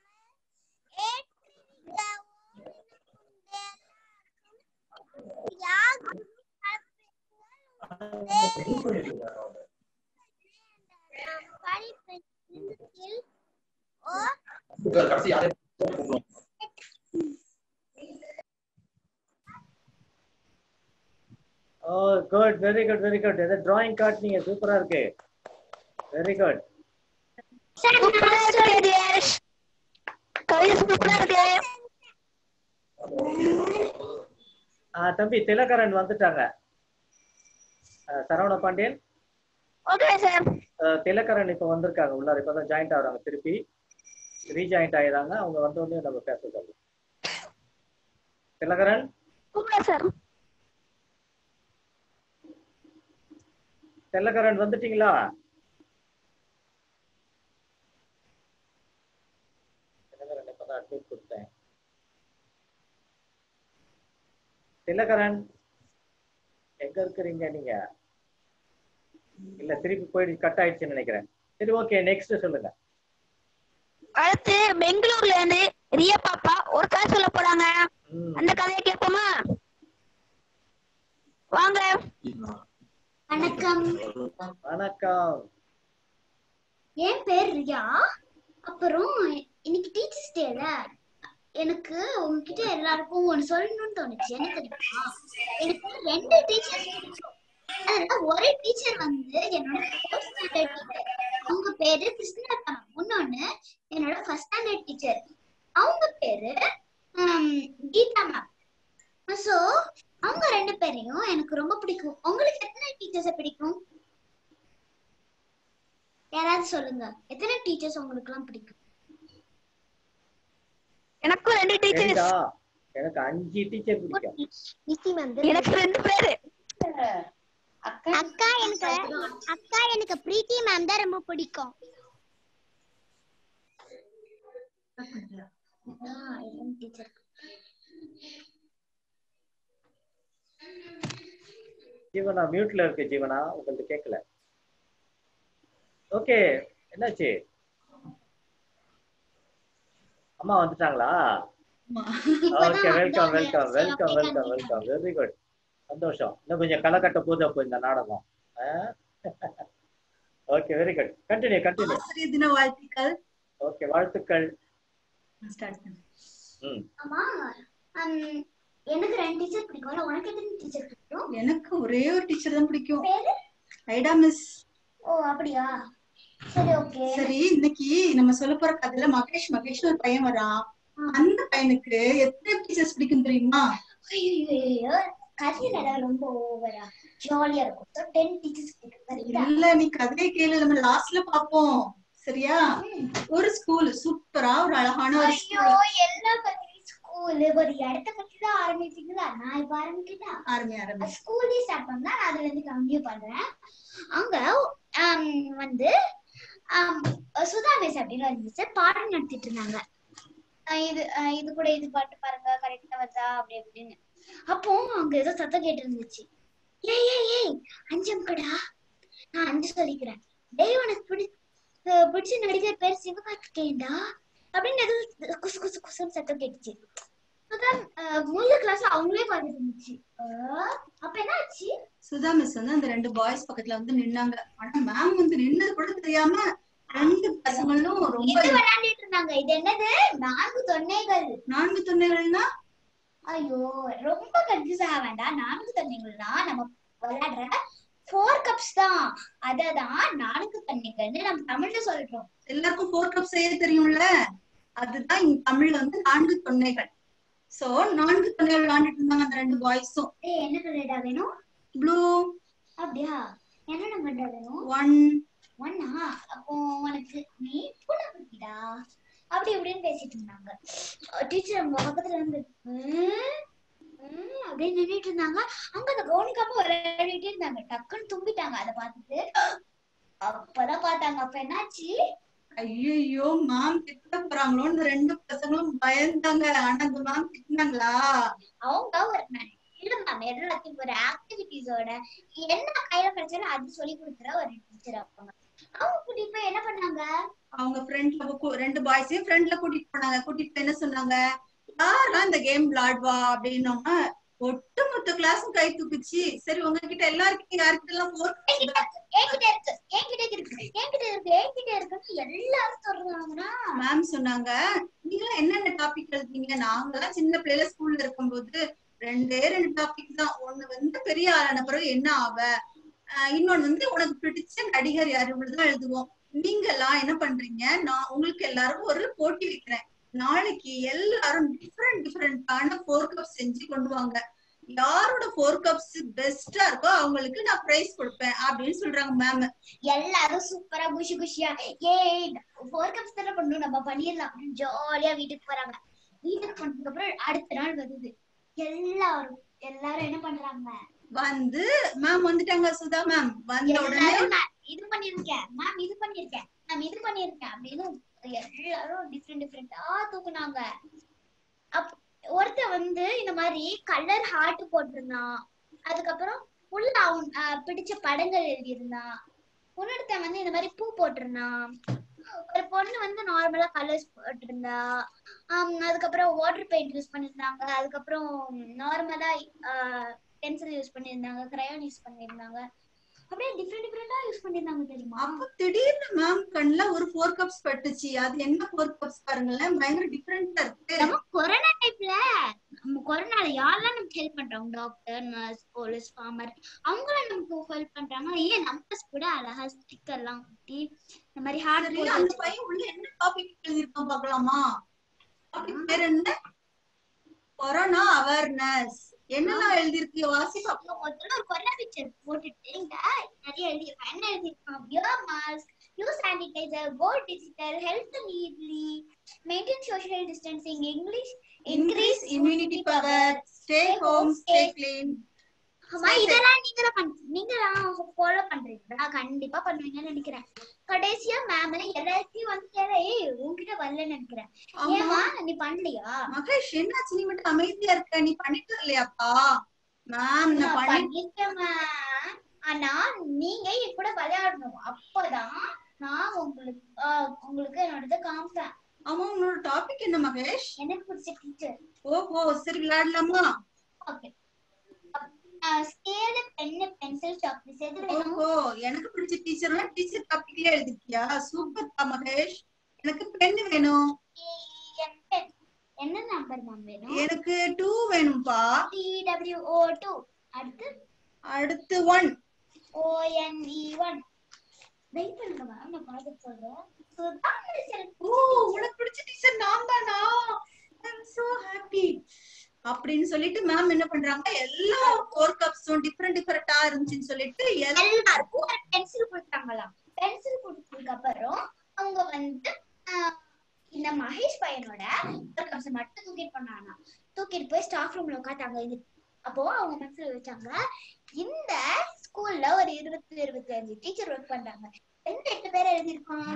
oh good very good very good ஏதோ டிராயிங் காட்டுனீங்க சூப்பரா இருக்கு வெரி குட்
சூப்பரா இருக்கு தேஜேஷ் கவிதை சூப்பரா இருக்கு
ஆ தம்பி திலகரன் வந்துட்டாங்க ஆ, சரவண பாண்டியன்
ஓகே சார்
ஆ, திலகரன் இப்ப வந்திருக்காங்க உள்ளார இப்பதான் ஜாயிண்ட் ஆகுறாங்க திருப்பி ரீஜாயிண்ட் ஆயிடுறாங்க அவங்க வந்த உடனே நம்ம பேச சொல்லலாம் திலகரன்
கூப்பிடுங்க சார்
திலகரன் வந்துட்டீங்களா திலகரன் இப்பதான் அட்மிட் கொடுத்தேன் திலகரன் எங்க இருக்கிறீங்க நீங்க இல்ல திருப்பி போயிட்டு கட் ஆயிடுச்சுன்னு நினைக்கிறேன் சரி ஓகே நெக்ஸ்ட் சொல்லுங்க
அடுத்து பெங்களூர்ல இருந்து ரியா பாப்பா ஒரு கதை சொல்ல போறாங்க
ம்.
அந்த கதையை கேட்போமா வாங்க
வணக்கம்
வணக்கம்
என் பேர் ரியா அப்புறம் இன்னைக்கு டீச்சர்ஸ் டேல எனக்கு உங்ககிட்ட எல்லாருக்கும் ஒன்னு சொல்லணும்னு தோணுச்சு என்ன தெரியுமா எனக்கு ரெண்டு டீச்சர்ஸ் பிடிக்கும் அதுல ஒரு டீச்சர் வந்து என்னோட ஃபோர்த் ஸ்டாண்டர்ட் டீச்சர் அவங்க பேரு கிருஷ்ணலதா இன்னொன்னு என்னோட ஃபர்ஸ்ட் ஸ்டாண்டர்ட் டீச்சர் அவங்க பேரு ஹம், கீதா மேம் சோ அவங்க ரெண்டு பேரையும் எனக்கு ரொம்ப பிடிக்கும் உங்களுக்கு எத்தனை டீச்சர்ஸ பிடிக்கும் யாராவது சொல்லுங்க எத்தனை டீச்சர்ஸ் உங்களுக்கு எல்லாம் பிடிக்கும்
எனக்கும் ரெண்டு டீச்சர்ஸ்
ஏண்டா, எனக்கு அஞ்சு டீச்சர் பிடிக்கும்
எனக்கு ரெண்டு பேரு
அக்கா எனக்கு அக்கா எனக்கு பிரீத்தி மேம் தான் ரொம்ப பிடிக்கும்
ஜீவனா மியூட்ல இருக்கு ஜீவனா உங்களுக்கு கேட்கல ஓகே என்னாச்சு அம்மா வந்துட்டாங்களா okay welcome welcome welcome welcome welcome very good சந்தோஷம் இன்னும் கொஞ்சம் களை கட்ட போகுது அப்போ இந்த நாடகம் okay very good continue continue
ஆசிரியர் தின வாழ்த்துக்கள்
ஓகே வாழ்த்துக்கள்
ஸ்டார்ட் பண்ணு
ம்
ஆமா ஹம், எனக்கு ரெண்டு டீச்சர் பிடிக்கும் உனக்கு எத்தனை டீச்சர் பிடிக்கும்
எனக்கு ஒரே ஒரு டீச்சர் தான் பிடிக்கும்
பேரு
ஐடா மிஸ்
ஓ அப்படியா சரி ஓகே
சரி இன்னைக்கு நம்ம சொல்ல போற கதையில மகேஷ் மகேஷ் ஒரு பையன் வரான் அந்த பையனுக்கு எத்தனை டீச்சர்ஸ் பிடிக்கும் தெரியுமா
ஐயோ கதையில ரொம்ப ஓவரா ஜாலியா இருக்கும் ஸோ டென் டீச்சர்ஸ் பிடிக்கும் சரிங்களா
இல்ல நீ கதையை கேளு நம்ம லாஸ்ட்ல பாப்போம் சரியா ஒரு ஸ்கூல் சூப்பரா ஒரு அழகான ஒரு
ஐயோ
ஸ்கூல்
எல்லா பத்தி ஸ்கூல் ஒரு இடத்த பத்தி தான் ஆரம்பிச்சீங்களா நான் இப்ப ஆரம்பிக்கிட்டா
ஆரம்பி ஆரம்பி
ஸ்கூல்லே ஸ்டார்ட் பண்ணா நான் அதுல இருந்து கம்மியா பண்றேன் அங்க ஆம், வந்து ஆம், சுதா மிஸ் அப்படின்னு ஒரு மிஸ் பாடம் நடத்திட்டு இருந்தாங்க ஆஹ் இது ஆஹ் இது கூட இது பாட்டு பாருங்க கரெக்டா வருதா அப்படி அப்படின்னு அப்போ அங்க ஏதோ சத்தம் கேட்டு இருந்துச்சு ஏய் ஏய் ஏய் அஞ்சம் கடா நான் அஞ்சு சொல்லிக்கிறேன் டேய் உனக்கு பிடி அஹ் பிடிச்ச நடிகர் பேர் சிவகார்த்திகேயன்டா அப்படின்னு ஏதோ குசு குசு குசுன்னு சத்தம் கேட்டுச்சு அதான் அஹ், முதல்ல கிளாஸ்ல அவங்களே பார்த்துட்டு இருந்துச்சு அஹ், அப்ப என்ன ஆச்சு
சுதா மிஸ் வந்து அந்த ரெண்டு பாய்ஸ் பக்கத்துல வந்து நின்னாங்க ஆனா மேம் வந்து நின்னது கூட தெரியாம ரெண்டு பசங்களும் ரொம்ப
இது விளையாண்டுட்டு இருந்தாங்க இது என்னது நான்கு தொன்னைகள்
நான்கு தொன்னைகள்னா
ஐயோ ரொம்ப கன்ஃபியூஸ் ஆக வேண்டாம் நான்கு தொன்னைகள்னா நம்ம விளையாடுற ஃபோர் கப்ஸ் தான் அததான் நான்கு தண்ணிகள்னு நம்ம தமிழ்ல சொல்றோம்
எல்லாருக்கும் ஃபோர் கப் செய்ய தெரியும்ல அதுதான் இங்க தமிழ்ல வந்து நான்கு தொன்னைகள் சோ நான்கு தொன்னைகள் விளையாண்டுட்டு இருந்தாங்க அந்த ரெண்டு பாய்ஸும்
ஏய் என்ன கலர்டா வேணும்
ப்ளூ
அப்படியா என்ன நம்பர்டா வேணும்
ஒன்
ஒன்னா அப்போ உனக்கு நீ பூனை குட்டிடா அப்படி இப்படின்னு பேசிட்டு இருந்தாங்க டீச்சர் அவங்க பக்கத்துல இருந்து "ம், ம்" அப்படின்னு நின்னுட்டு இருந்தாங்க அங்க அந்த கவனிக்காம விளையாடிட்டே இருந்தாங்க டக்குன்னு தும்பிட்டாங்க அதை பார்த்துட்டு அப்பதான் பார்த்தாங்க அப்ப என்னாச்சு
ஐயோ மேம் திட்ட போறாங்களோ இந்த ரெண்டு பசங்களும் பயந்தாங்க ஆனா அந்த மேம் திட்டினாங்களா
அவங்க ஒரு இல்ல மேம் எல்லாத்தையும் ஒரு ஆக்டிவிட்டிஸோட என்ன கையில கிடைச்சாலும் அது சொல்லி கொடுக்குற ஒரு டீச்சர் அவங்க அவங்க கூட்டிட்டு போய் என்ன பண்ணாங்க
அவங்க ஃப்ரெண்ட்ல ரெண்டு பாய்ஸையும் ஃப்ரெண்ட்ல கூட்டிட்டு போனாங்க கூட்டிட்டு போய் என்ன சொன்னாங்க யாரெல்லாம் இந்த கேம் விளையாடுவா அப்படின்னோங்க ஒட்டுமொத்த கிளாஸும் கை தூக்குச்சு சரி உங்ககிட்ட எல்லாருக்கும் யாருக்கிட்ட எல்லாம் போர்
என்கிட்ட இருக்கு என்கிட்ட இருக்கு என்கிட்ட இருக்கு என்கிட்ட இருக்குன்னு எல்லாரும் சொல்றாங்கன்னா
மேம் சொன்னாங்க நீங்க என்னென்ன டாபிக் எழுதுனீங்க நாங்கெல்லாம் சின்ன பிள்ளைல ஸ்கூல்ல இருக்கும்போது ரெண்டே ரெண்டு டாபிக் தான் ஒண்ணு வந்து பெரிய ஆளான பிறகு என்ன ஆவ ஆஹ் இன்னொன்னு வந்து உனக்கு பிடிச்ச நடிகர் யாரு இவ்வளவுதான் எழுதுவோம் நீங்க எல்லாம் என்ன பண்றீங்க நான் உங்களுக்கு எல்லாரும் ஒரு போட்டி வைக்கிறேன் நாளைக்கு எல்லாரும் டிஃப்ரெண்ட் டிஃப்ரெண்டான ஃபோர் கப் செஞ்சு கொண்டு வாங்க யாரோட ஃபோர் கப்ஸ் பெஸ்டா இருக்கோ அவங்களுக்கு நான் பிரைஸ் கொடுப்பேன் அப்படின்னு சொல்றாங்க மேம்
எல்லாரும் சூப்பரா குஷி குஷியா ஏய் ஃபோர் கப்ஸ் தானே பண்ணும் நம்ம பண்ணிடலாம் அப்படின்னு ஜாலியா வீட்டுக்கு போறாங்க வீட்டுக்கு போனதுக்கு அப்புறம் அடுத்த நாள் வருது எல்லாரும் எல்லாரும் என்ன பண்றாங்க
வந்து மேம் வந்துட்டாங்க சுதா மேம் வந்த உடனே
எல்லாரும் நான் இது பண்ணிருக்கேன் மேம் இது பண்ணிருக்கேன் மேம் இது பண்ணிருக்கேன் அப்படின்னு எல்லாரும் டிஃப்ரெண்ட் டிஃப்ரெண்டா தூக்குனாங்க அப் ஒருத்தன் வந்து இந்த மாதிரி கலர் ஹார்ட் போட்டிருந்தான் அதுக்கப்புறம் உள்ள அவன் ஆஹ், பிடிச்ச படங்கள் எழுதியிருந்தான் இன்னொருத்தன் வந்து இந்த மாதிரி பூ போட்டிருந்தான் ஒரு பொண்ணு வந்து நார்மலா கலர்ஸ் போட்டிருந்தா ஆம், அதுக்கப்புறம் வாட்டர் பெயிண்ட் யூஸ் பண்ணிருந்தாங்க அதுக்கப்புறம் நார்மலா பென்சில் யூஸ் பண்ணிருந்தாங்க கிரையான் யூஸ் பண்ணிருந்தாங்க அப்படியே டிஃப்ரெண்ட் டிஃப்ரெண்டா யூஸ் பண்ணிருந்தாங்க தெரியுமா
அப்ப திடீர்னு மேம் கண்ணுல ஒரு ஃபோர் கப்ஸ் பட்டுச்சு அது என்ன ஃபோர் கப்ஸ் பாருங்களேன் பயங்கர டிஃபரெண்டா இருக்கு
நம்ம கொரோனா டைப்ல நம்ம கொரோனால யாரெல்லாம் நமக்கு ஹெல்ப் பண்றாங்க டாக்டர் நர்ஸ் போலீஸ் ஃபார்மர் அவங்களாம் நமக்கு ஹெல்ப் பண்றாங்க ஏன் நம்பர்ஸ் கூட அழகா ஸ்டிக்கர் எல்லாம் ஒட்டி இந்த மாதிரி ஹார்ட்
சரி, அந்த பையன் உள்ள என்ன டாபிக் எழுதிருக்கான் பார்க்கலாமா டாபிக் பேர் என்ன கொரோனா அவேர்னஸ் என்னெல்லாம் எழுதிருக்கு வாசி பார்ப்போம்
முதல்ல ஒரு கொரோனா பிக்சர் போட்டுட்டு இங்க நிறைய எழுதியிருக்கான் என்ன எழுதியிருக்கான் wear mask use sanitizer go digital health neatly maintain social distancing English
increase immunity power stay home stay clean
ஆமா இதெல்லாம் நீங்க தான் பண் நீங்க தான் ஃபாலோ பண்றீங்களா கண்டிப்பா பண்ணுவீங்கன்னு நினைக்கிறேன் கடைசியா மேம் எல்லாத்தையும் வந்து கேட்டா, ஏய் உன்கிட்ட வரலன்னு நினைக்கிறேன்
ஆமா.
ஏமா நீ பண்ணலையா
மகேஷ் என்னாச்சு நீ மட்டும் அமைதியா இருக்க நீ பண்ணிட்டு இல்லையாப்பா மேம் நான்
நான்
பண்ணி
பண்ணிருக்கேன் ma'am. ஆனா நீங்க என் கூட விளையாடணும் அப்பதான் நான் உங்களுக்கு ஆ, உங்களுக்கு என்னோடத காமிப்பேன்
ஆமா உன்னோட டாபிக் என்ன மகேஷ்
எனக்கு பிடிச்ச டீச்சர்
ஓஹோ சரி விளையாடலாமா
okay scale pen pencil chalk piece எது வேணும்
ஓஹோ எனக்கு பிடிச்ச டீச்சர்னா டீச்சர் டாபிக்லயே எழுதிருக்கியா சூப்பர் பா மகேஷ் எனக்கு பென் வேணும்
என் pen. என்ன நம்பர் மேம் வேணும்
எனக்கு டூ வேணும்பா
டி டபிள்யூ ஓ டூ அடுத்து
அடுத்து one
O N E one wait பண்ணுங்க மேம் நான் பார்த்து சொல்றேன் சுதா மிஸ்
ஓ உனக்கு பிடிச்ச டீச்சர் நான் தானா ஐ அம் சோ ஹாப்பி அப்படின்னு சொல்லிட்டு மேம் என்ன பண்றாங்க எல்லா ஃபோர் கப்ஸும் டிஃபரெண்ட் டிஃபரெண்டா இருந்துச்சுன்னு சொல்லிட்டு எல்லா-
எல்லாருக்கும் ஒரு பென்சில் கொடுத்தாங்களாம் பென்சில் கொடுத்ததுக்கு அப்புறம் அவங்க வந்து ஆஹ், இந்த மகேஷ் பையனோட ஒரு கப்ஸ் மட்டும் தூக்கிட்டு பண்ணானா தூக்கிட்டு போய் ஸ்டாஃப் ரூம்ல உட்காட்டாங்க இது அப்போ அவங்க மனசுல வச்சாங்க இந்த ஸ்கூல்ல ஒரு இருபத்தி இருபத்தி அஞ்சு டீச்சர் ஒர்க் பண்றாங்க எந்த எட்டு பேர் எழுதியிருக்கோம்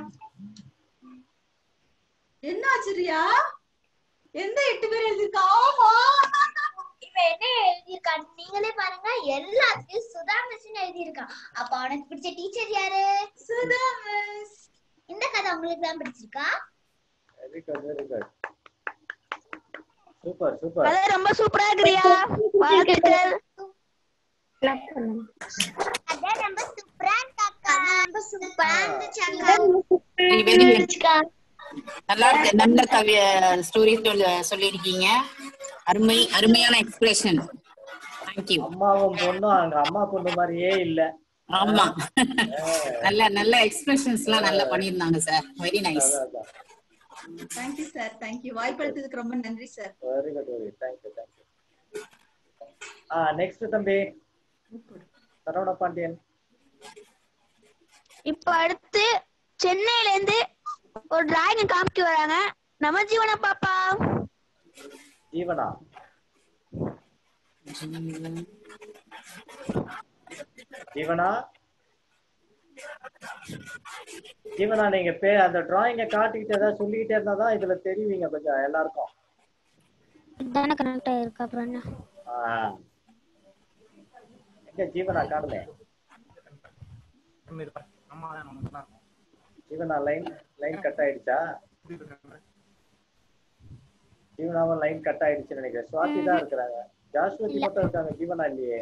என்ன ஆச்சரியா எந்த எட்டு பேர் எழுதிருக்கா ஆமா
இவன் என்ன எழுதியிருக்கான் நீங்களே பாருங்க எல்லாத்தையும் சுதா மிஸ்ன்னு எழுதியிருக்கான் அப்ப அவனுக்கு பிடிச்ச டீச்சர் யாரு
சுதா மிஸ்
இந்த கதை உங்களுக்கு தான் பிடிச்சிருக்கா
very good very good super super
கதை ரொம்ப சூப்பரா இருக்கிறியா வாழ்த்துக்கள்
அதான் நம்ம சூப்பரா இருக்காக்கா ரொம்ப சூப்பரா இருந்துச்சு அக்கா
வெரி குட் நல்லா இருக்கு நல்ல கவி ஸ்டோரி சொல்லியிருக்கீங்க அருமை அருமையான எக்ஸ்பிரஷன் தேங்க்யூ
அம்மாவும் பொண்ணும் அங்க அம்மா பொண்ணு மாதிரியே இல்ல
ஆமா நல்ல நல்ல எக்ஸ்பிரஷன்ஸ் எல்லாம் நல்லா பண்ணியிருந்தாங்க sir very nice
thank you sir thank you வாய்ப்பளித்ததுக்கு ரொம்ப நன்றி sir
very good very thank you thank you ஆ நெக்ஸ்ட் தம்பி சரவண பாண்டியன்
இப்ப அடுத்து சென்னையில இருந்து ஒரு டிராயிங் காமிக்க வராங்க நம்ம ஜீவன பாப்பா
ஜீவனா ஜீவனா ஜீவனா நீங்க பே அந்த டிராயிங்க காட்டிக்கிட்டு ஏதாவது சொல்லிக்கிட்டே இருந்தா தான் இதுல தெரியுவீங்க கொஞ்சம் எல்லாருக்கும்
தானே கனெக்ட் ஆயிருக்கு அப்புறம் என்ன
ஆ. எங்க ஜீவனா காணுமே ஜீவனா லைன் லைன் கட் ஆயிடுச்சா ஜீவனாவும் லைன் கட் ஆயிடுச்சுன்னு நினைக்கிறேன் சுவாதி தான் இருக்கிறாங்க ஜாஸ்வதி மட்டும் இருக்காங்க ஜீவனா இல்லையே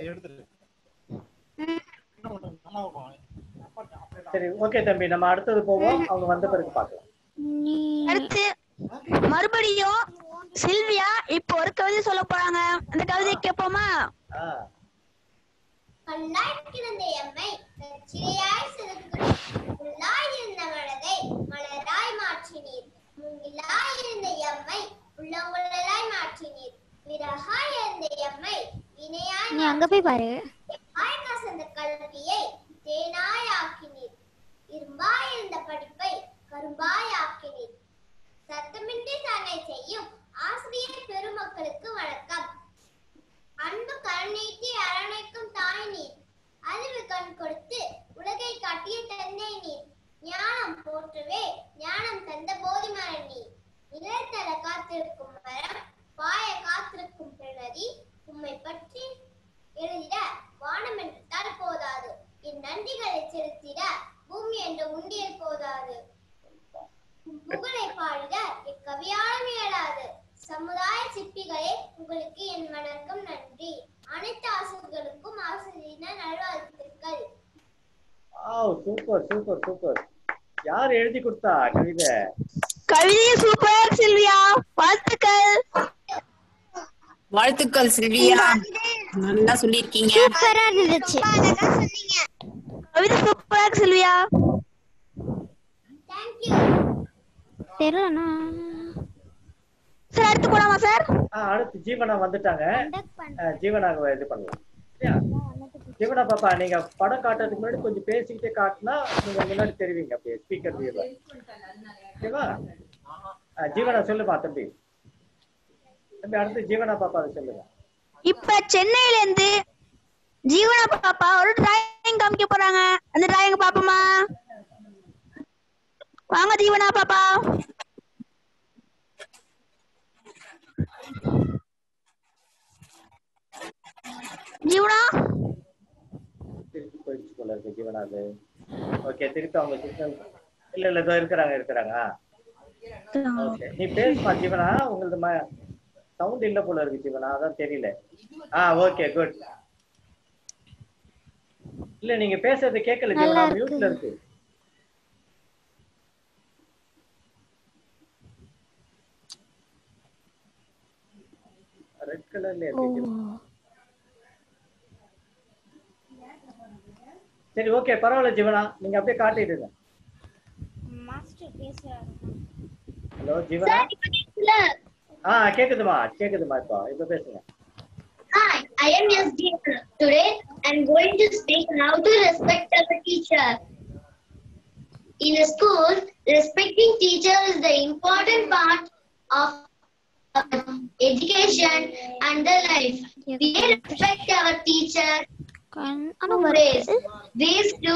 சரி ஓகே தம்பி நம்ம அடுத்தது போவோம் அவங்க வந்த பிறகு பார்க்கலாம்
அடுத்து மறுபடியும் சில்வியா இப்போ ஒரு கவிதை சொல்ல போறாங்க அந்த கவிதை கேட்போமா
ஆ
கல்லாய் கிடந்த எம்மை சிறையாய் செதுக்கிறோம் உள்ளாய் இருந்த மனதை மலராய் மாற்றினீர் மூங்கிலாய் இருந்த எம்மை உள்ளங்குழலாய் மாற்றினீர் விறகாய் இருந்த எம்மை வினையாய்
நீ அங்க போய் பாரு
ஆய் கசந்த கல்வியை தேனாய் ஆக்கினீர் இரும்பாய் இருந்த படிப்பை கரும்பாய் ஆக்கினீர் சத்தமின்றி தன்னை செய்யும் ஆசிரியர் பெருமக்களுக்கு வணக்கம் அன்பு கண் நீட்டி அரவணைக்கும் தாய் நீர் அறிவு கண் கொடுத்து உலகை காட்டிய தந்தை நீர் ஞானம் போற்றுவே ஞானம் தந்த போதிமரன் நீர் நிழல் காத்திருக்கும் மரம் பாய காத்திருக்கும் பிரணதி உம்மை பற்றி எழுதிட வானம் என்றால் போதாது என் நன்றிகளை செலுத்திட பூமி என்ற உண்டியல் போதாது உம் புகழை பாடிட என் கவியாலும் இயலாது சமுதாய சிற்பிகளே உங்களுக்கு என் வணக்கம் நன்றி அனைத்து ஆசிரியர்களுக்கும் ஆசிரியர் நல்வாழ்த்துக்கள்
ஆவ் சூப்பர் சூப்பர் சூப்பர் யார் எழுதி கொடுத்தா கவிதை
கவிதை சூப்பர் சில்வியா வாழ்த்துக்கள்
வாழ்த்துக்கள் சில்வியா நல்லா சொல்லியிருக்கீங்க
சூப்பரா இருந்துச்சு
கவிதை சூப்பரா இருக்கு சில்வியா
தெரியலண்ணா
சார் அடுத்து போலாமா சார்
ஆ, அடுத்து ஜீவனா வந்துட்டாங்க ஆ, ஜீவனா இது பண்ணலாம் சரியா? ஜீவனா பாப்பா நீங்க படம் காட்டுறதுக்கு முன்னாடி கொஞ்சம் பேசிக்கிட்டே காட்டினா நீங்க முன்னாடி தெரிவிங்க அப்படியே ஸ்பீக்கர் வியூல ஓகேவா ஆ, ஜீவனா சொல்லுமா தம்பி தம்பி அடுத்து ஜீவனா பாப்பா அதை சொல்லுங்க
இப்ப சென்னையில இருந்து ஜீவனா பாப்பா ஒரு டிராயிங் காமிக்க போறாங்க அந்த டிராயிங் பாப்போமா வாங்க ஜீவனா பாப்பா ஜீவனா
திருப்பி போயிடுச்சு போல இருக்கு ஜீவனா அது ஓகே திருப்பி அவங்க சிக்னல் இல்ல இல்ல இதோ இருக்கிறாங்க இருக்கிறாங்க ஓகே நீ பேசுமா ஜீவனா உங்களது சவுண்ட் இல்ல போல இருக்கு ஜீவனா அதான் தெரியல ஆ ஓகே குட் இல்ல நீங்க பேசுறது கேட்கல ஜீவனா
நல்லா இருக்கு.
மியூட்ல இருக்கு ரெட் கலர்ல இருக்கு ஜீவனா. சரி ஓகே பரவாயில்ல ஜீவனா நீங்க அப்படியே காட்டிடுங்க
மாஸ்டர் பேசுறாரு
ஹலோ ஜீவனா ஆ கேக்குதுமா கேக்குதுமா இப்போ இப்போ பேசுங்க
Hi, I am Yasdi. Today I'm going to speak how to respect as a teacher. In a school, respecting teacher is the important part of education and the life. We respect our teacher two ways. Ways to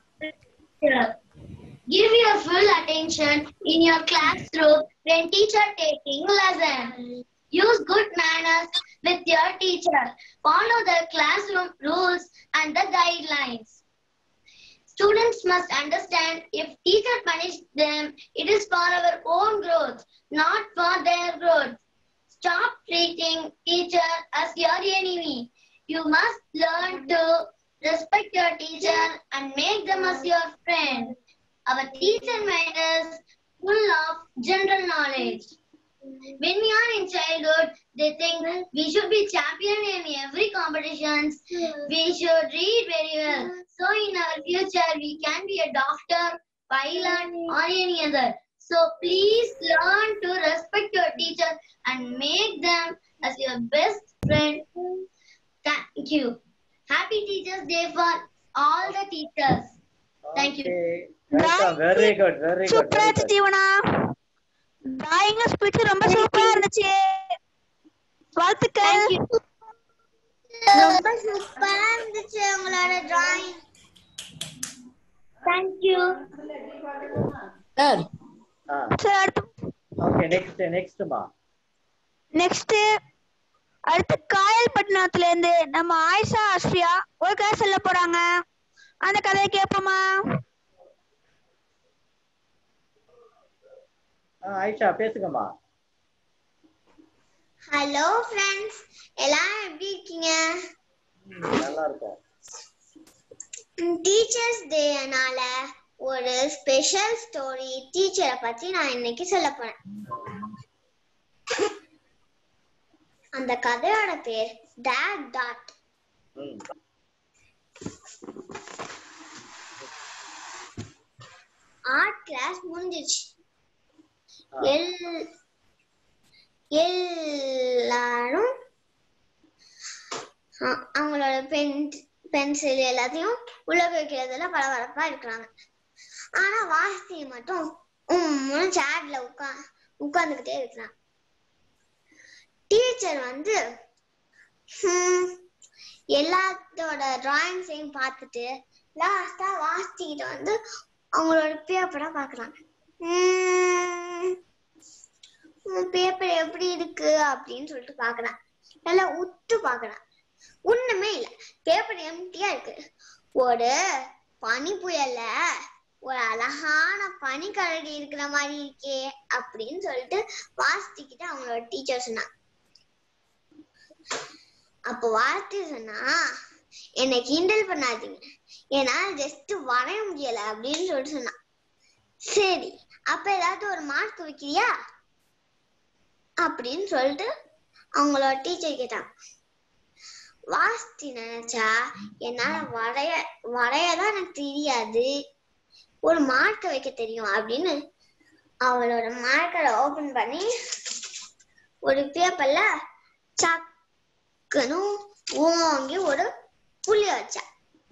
give your full attention in your classroom when teacher taking lesson. Use good manners with your teacher. Follow the classroom rules and the guidelines. Students must understand if teacher punish them, it is for our own growth, not for their growth. Stop treating teacher as your enemy. You must learn to respect your teacher and make them as your friend. Our teacher mind is full of general knowledge. When we are in childhood, they think we should be champion in every competitions. We should read very well. So in our future, we can be a doctor, pilot, or any other. So please learn to respect your teacher and make them as your best friend. Thank you. Happy Teachers Day for all the teachers. Thank you.
Very good very good
சூப்பரா இருந்துச்சு ஜீவனா drawing speech ரொம்ப சூப்பரா இருந்துச்சு வாழ்த்துக்கள்
ரொம்ப சூப்பரா இருந்துச்சு உங்களோட டிராயிங் தேங்க் யூ
சார்
சரி அடுத்து
ஓகே நெக்ஸ்ட் நெக்ஸ்ட்மா
நெக்ஸ்ட் அடுத்து காயல்பட்டினத்துல இருந்து நம்ம ஆயிஷா அஸ்ரியா ஒரு கதை சொல்ல போறாங்க அந்த கதையை கேட்போமா
ஆயிஷா பேசுங்கம்மா
ஹலோ ஃப்ரெண்ட்ஸ் எல்லாரும் எப்படி இருக்கீங்க
ம், நல்லா இருக்கும்
டீச்சர்ஸ் டேனால ஒரு ஸ்பெஷல் ஸ்டோரி டீச்சரை பத்தி நான் இன்னைக்கு சொல்ல போறேன் அந்த கதையோட பேர் டேட் டாட்
ம்
ஆர்ட் கிளாஸ் முடிஞ்சிருச்சு எல் எல்லாரும் அ- அவங்களோட பென் பென்சில் எல்லாத்தையும் உள்ள வைக்கிறதுல பரபரப்பா இருக்கிறாங்க ஆனா வாசி மட்டும் உம்முன்னு சேர்ல உட்கா உட்கார்ந்துகிட்டே இருக்கிறான் டீச்சர் வந்து ஹம், எல்லாத்தோட டிராயிங்ஸையும் பார்த்துட்டு லாஸ்டா வாசிக்கிட்ட வந்து அவங்களோட பேப்பரை பாக்குறாங்க பேப்பர் எப்படி இருக்கு அப்படின்னு சொல்லிட்டு பாக்குறான் நல்லா உத்து பாக்குறான் ஒண்ணுமே இல்ல பேப்பர் எம்டியா இருக்கு ஒரு பனி புயல்ல ஒரு அழகான பனிக்கரடி இருக்கிற மாதிரி இருக்கே அப்படின்னு சொல்லிட்டு வாசிக்கிட்டு அவங்களோட டீச்சர் சொன்னாங்க அப்போ வார்த்தை சொன்னா என்னை கிண்டல் பண்ணாதீங்க என்னால ஜஸ்ட் வரைய முடியல அப்படின்னு சொல்லிட்டு சொன்னான் சரி அப்ப ஏதாவது ஒரு மார்க் வைக்கிறியா அப்படின்னு சொல்லிட்டு அவங்களோட டீச்சர் கேட்டாங்க வாஸ்தி நினைச்சா என்னால வரைய வரையதான் எனக்கு தெரியாது ஒரு மார்க்க வைக்க தெரியும் அப்படின்னு அவளோட மார்க்கரை ஓபன் பண்ணி ஒரு பேப்பர்ல சக்குன்னு ஓங்கி ஒரு புள்ளிய வச்சா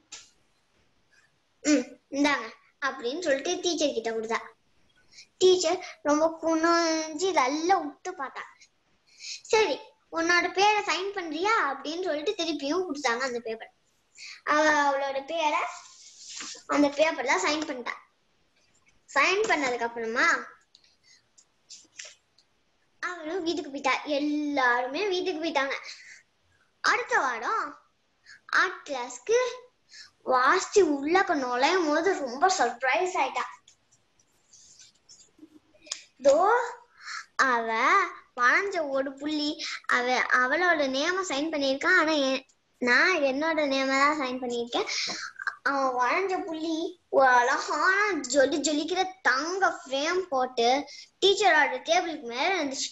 ம் இந்தாங்க அப்படின்னு சொல்லிட்டு டீச்சர் கிட்ட கொடுத்தா டீச்சர் ரொம்ப குனிஞ்சு நல்லா விட்டு பார்த்தா சரி உன்னோட பேரை சைன் பண்றியா அப்படின்னு சொல்லிட்டு திருப்பியும் கொடுத்தாங்க அந்த பேப்பர் அவ அவளோட பேரை அந்த பேப்பர்ல சைன் பண்ணிட்டா சைன் பண்ணதுக்கு அப்புறமா அவளும் வீட்டுக்கு போயிட்டா எல்லாருமே வீட்டுக்கு போயிட்டாங்க அடுத்த வாரம் ஆர்ட் கிளாஸ்க்கு வாசிச்சு உள்ளக்க நுழையும் போது ரொம்ப சர்ப்ரைஸ் ஆயிட்டா தோ அவ வரைஞ்ச ஒரு புள்ளி அவ அவளோட நேம சைன் பண்ணியிருக்கான் ஆனா என்- நான் என்னோட நேம தான் சைன் பண்ணியிருக்கேன் அவன் வரைஞ்ச புள்ளி ஒரு அழகான ஜொலி ஜொலிக்கிற தங்க ஃப்ரேம் போட்டு டீச்சரோட டேபிளுக்கு மேல இருந்துச்சு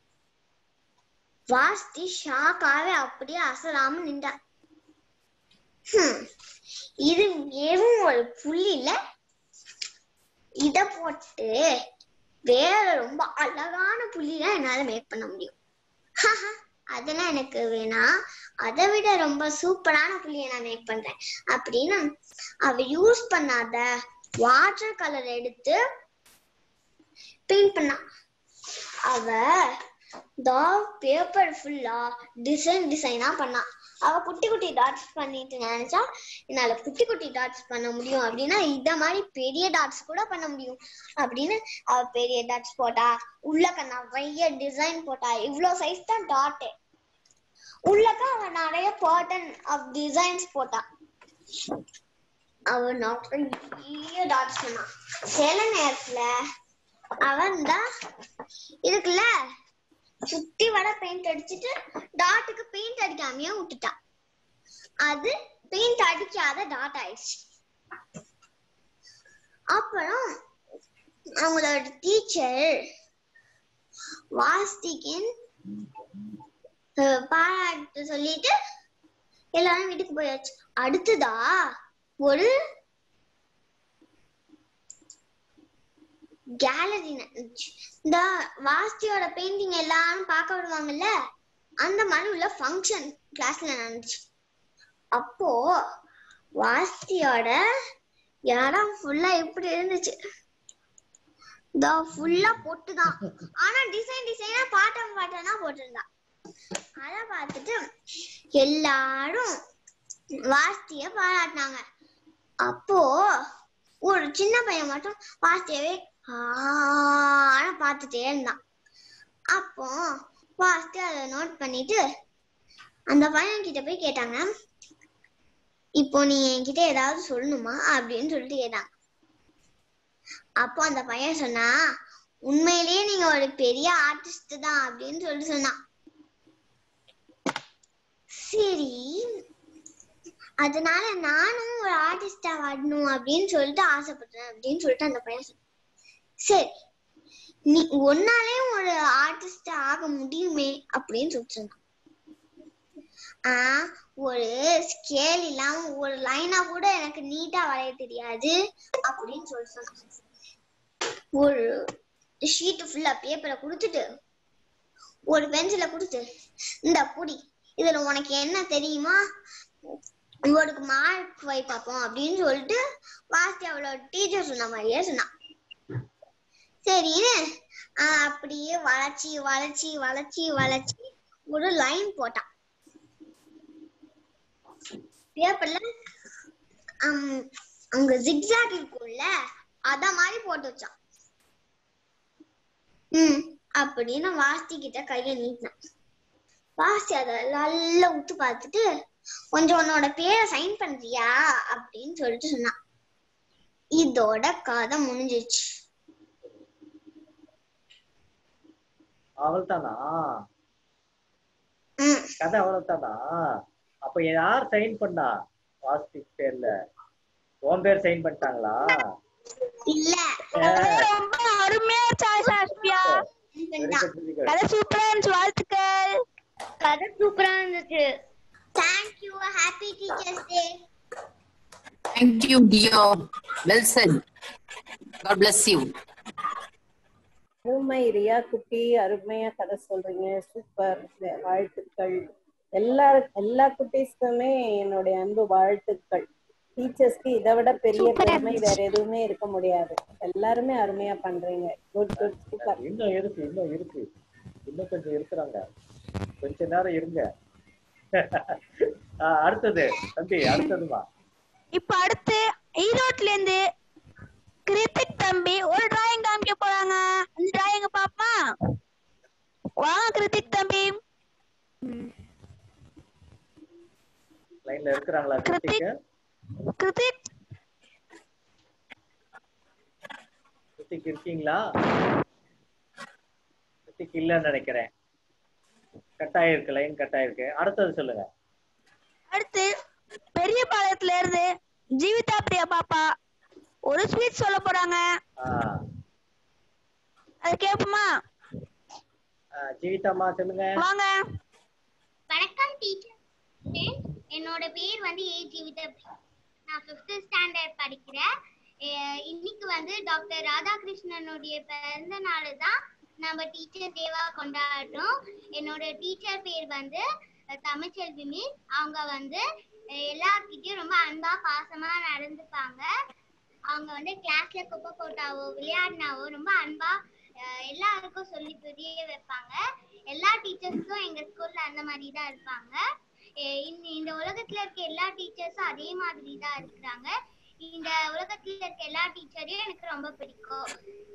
வாஸ்தி ஷாக்காவே அப்படியே அசராம நின்றா ஹம், இது வெறும் ஒரு புள்ளி இல்ல இத போட்டு வேற ரொம்ப அழகான புள்ளிலாம் என்னால மேக் பண்ண முடியும் ஹஹ, அதெல்லாம் எனக்கு வேணாம் அதை விட ரொம்ப சூப்பரான புள்ளியை நான் மேக் பண்றேன் அப்படின்னு அவ யூஸ் பண்ணாத வாட்டர் கலர் எடுத்து பெயிண்ட் பண்ணா அவ தா பேப்பர் ஃபுல்லா டிசைன் டிசைனா பண்ணா அவ குட்டி குட்டி டாட்ஸ் பண்ணிட்டு நினைச்சா என்னால குட்டி குட்டி டாட்ஸ் பண்ண முடியும் அப்படின்னா இத மாதிரி பெரிய டாட்ஸ் கூட பண்ண முடியும் அப்படின்னு அவ பெரிய டாட்ஸ் போட்டா உள்ளக்க நிறைய டிசைன் போட்டா இவ்ளோ சைஸ் தான் டாட் உள்ளக்க அவ நிறைய பேட்டர்ன் ஆஃப் டிசைன்ஸ் போட்டா அவ நிறைய டாட்ஸ் பண்ணா சில நேரத்துல அவன் தான் இருக்குல்ல சுத்தி வர பெயிண்ட் அடிச்சிட்டு டாட்டுக்கு பெயிண்ட் அடிக்காமயே விட்டுட்டா அது பெயிண்ட் அடிக்காத டாட் ஆயிடுச்சு அப்புறம் அவங்களோட டீச்சர் வாஸ்திகின் அஹ், பாராட்டு சொல்லிட்டு எல்லாரும் வீட்டுக்கு போயாச்சு அடுத்ததா ஒரு கேலரி நடந்துச்சு இந்த வாஸ்தியோட பெயிண்டிங் எல்லாரும் பார்க்க விடுவாங்கல்ல அந்த மாதிரி உள்ள ஃபங்க்ஷன் கிளாஸ்ல நடந்துச்சு அப்போ வாஸ்தியோட இடம் ஃபுல்லா இப்படி இருந்துச்சு இதோ ஃபுல்லா பொட்டுதான் ஆனா டிசைன் டிசைனா பாட்டம் பாட்டனா போட்டிருந்தா அத பார்த்துட்டு எல்லாரும் வாஸ்திய பாராட்டினாங்க அப்போ ஒரு சின்ன பையன் மட்டும் வாஸ்தியவே ஆன பார்த்துட்டே இருந்தான் அப்போ வாஸ்தி அதை நோட் பண்ணிட்டு அந்த பையன் கிட்ட போய் கேட்டாங்க இப்போ நீ என்கிட்ட ஏதாவது சொல்லணுமா அப்படின்னு சொல்லிட்டு கேட்டாங்க அப்போ அந்த பையன் சொன்னா உண்மையிலேயே நீங்க ஒரு பெரிய ஆர்டிஸ்ட் தான் அப்படின்னு சொல்லிட்டு சொன்னான் சரி அதனால நானும் ஒரு ஆர்டிஸ்டா வரணும் அப்படின்னு சொல்லிட்டு ஆசைப்படுறேன் அப்படின்னு சொல்லிட்டு அந்த பையன் சொன்னான் சரி நீ ஒன்னாலே ஒரு ஆர்டிஸ்ட் ஆக முடியுமே அப்படின்னு சொல்லிட்டு சொன்னான் ஆஹ் ஒரு ஸ்கேல் இல்லாம ஒரு லைனா கூட எனக்கு நீட்டா வரைய தெரியாது அப்படின்னு சொல்லி சொன்னான் ஒரு ஷீட் ஃபுல்லா பேப்பரை கொடுத்துட்டு ஒரு பென்சிலை கொடுத்து இந்த புடி இதுல உனக்கு என்ன தெரியுமா உனக்கு மார்க் வை பார்ப்போம் அப்படின்னு சொல்லிட்டு வாஸ்தி அவளோட டீச்சர் சொன்ன மாதிரியே சொன்னான் சரின்னு ஆஹ் அப்படியே வளைச்சி வளைச்சி வளைச்சி வளைச்சி ஒரு லைன் போட்டான் பேப்பர்ல அங்க ஜிக்ஸாக் இருக்கும்ல அத மாதிரி போட்டு வச்சான் ம் அப்படின்னு வாஸ்தி கிட்ட கைய நீட்டினான் வாஸ்தி அத நல்லா உத்து பார்த்துட்டு கொஞ்சம் உன்னோட பேரை சைன் பண்றியா அப்படின்னு சொல்லிட்டு சொன்னான் இதோட கதை முடிஞ்சிச்சு
அவள் தானா கதை அவ்வளவு தானா அப்ப யார் சைன் பண்ணா வாஸ்தி பேர்ல உன் பேர் சைன் பண்ணிட்டாங்களா
இல்ல
ரொம்ப அருமையா சாய்ஸ் ஆஸ்பியா கதை சூப்பரா இருந்துச்சு வாழ்த்துக்கள்
கதை சூப்பரா இருந்துச்சு thank you happy teachers day
Thank you, dear. Well said. God bless you.
அருமை ரியா குட்டி அருமையா கதை சொல்றீங்க சூப்பர் வாழ்த்துக்கள் எல்லா எல்லா குட்டீஸ்க்குமே என்னுடைய அன்பு வாழ்த்துக்கள் டீச்சர்ஸ்க்கு இதை விட பெரிய பெருமை வேற எதுவுமே இருக்க முடியாது எல்லாருமே அருமையா பண்றீங்க குட் குட் சூப்பர்
இன்னும் இருக்கு இன்னும் இருக்கு இன்னும் கொஞ்சம் இருக்கிறாங்க கொஞ்ச நேரம் இருங்க ஆஹ் அடுத்தது தம்பி அடுத்ததுமா
இப்ப அடுத்து ஈரோட்ல இருந்து கிருத்திக் தம்பி ஒரு டிராயிங் காமிக்க போறாங்க அந்த டிராயிங்க பாப்பா வாங்க கிருத்திக் தம்பி
லைன்ல இருக்கிறாங்களா கிருத்திக்
கிருத்திக்
கிருத்திக் இருக்கீங்களா இல்லைன்னு நினைக்கிறேன் கட்டாயிருக்கு லைன் கட்டாயிருக்கு அடுத்தது சொல்லுங்க
அடுத்து பெரிய பாளையத்துல இருந்து ஜீவிதா பிரியா பாப்பா ஒரு ஸ்வீட் சொல்ல போறாங்க
ஆ,
அது கேட்போமா
ஆ, ஜீவிதாம்மா சொல்லுங்க
வாங்க
வணக்கம் டீச்சர் என்னோட பேர் வந்து ஏ ஜீவிதா பிரியா. நான் ஃபிஃப்த் ஸ்டாண்டர்ட் படிக்கிறேன் அஹ் இன்னைக்கு வந்து டாக்டர் ராதாகிருஷ்ணனுடைய பிறந்த நாள் தான் நம்ம டீச்சர் டேவா கொண்டாடுறோம் என்னோட டீச்சர் பேர் வந்து அஹ், தமிழ்ச்செல்வி மிஸ் அவங்க வந்து அஹ், எல்லார்கிட்டயும் ரொம்ப அன்பா பாசமா நடந்துப்பாங்க அவங்க வந்து கிளாஸ்ல குப்பை போட்டாவோ விளையாடினாவோ ரொம்ப அன்பா அஹ், எல்லாருக்கும் சொல்லி புரிய வைப்பாங்க எல்லா டீச்சர்ஸும் எங்க ஸ்கூல்ல அந்த மாதிரி தான் இருப்பாங்க அஹ் இந்த இந்த உலகத்துல இருக்க எல்லா டீச்சர்ஸும் அதே மாதிரி தான் இருக்கிறாங்க இந்த உலகத்துல இருக்க எல்லா டீச்சரையும் எனக்கு ரொம்ப பிடிக்கும்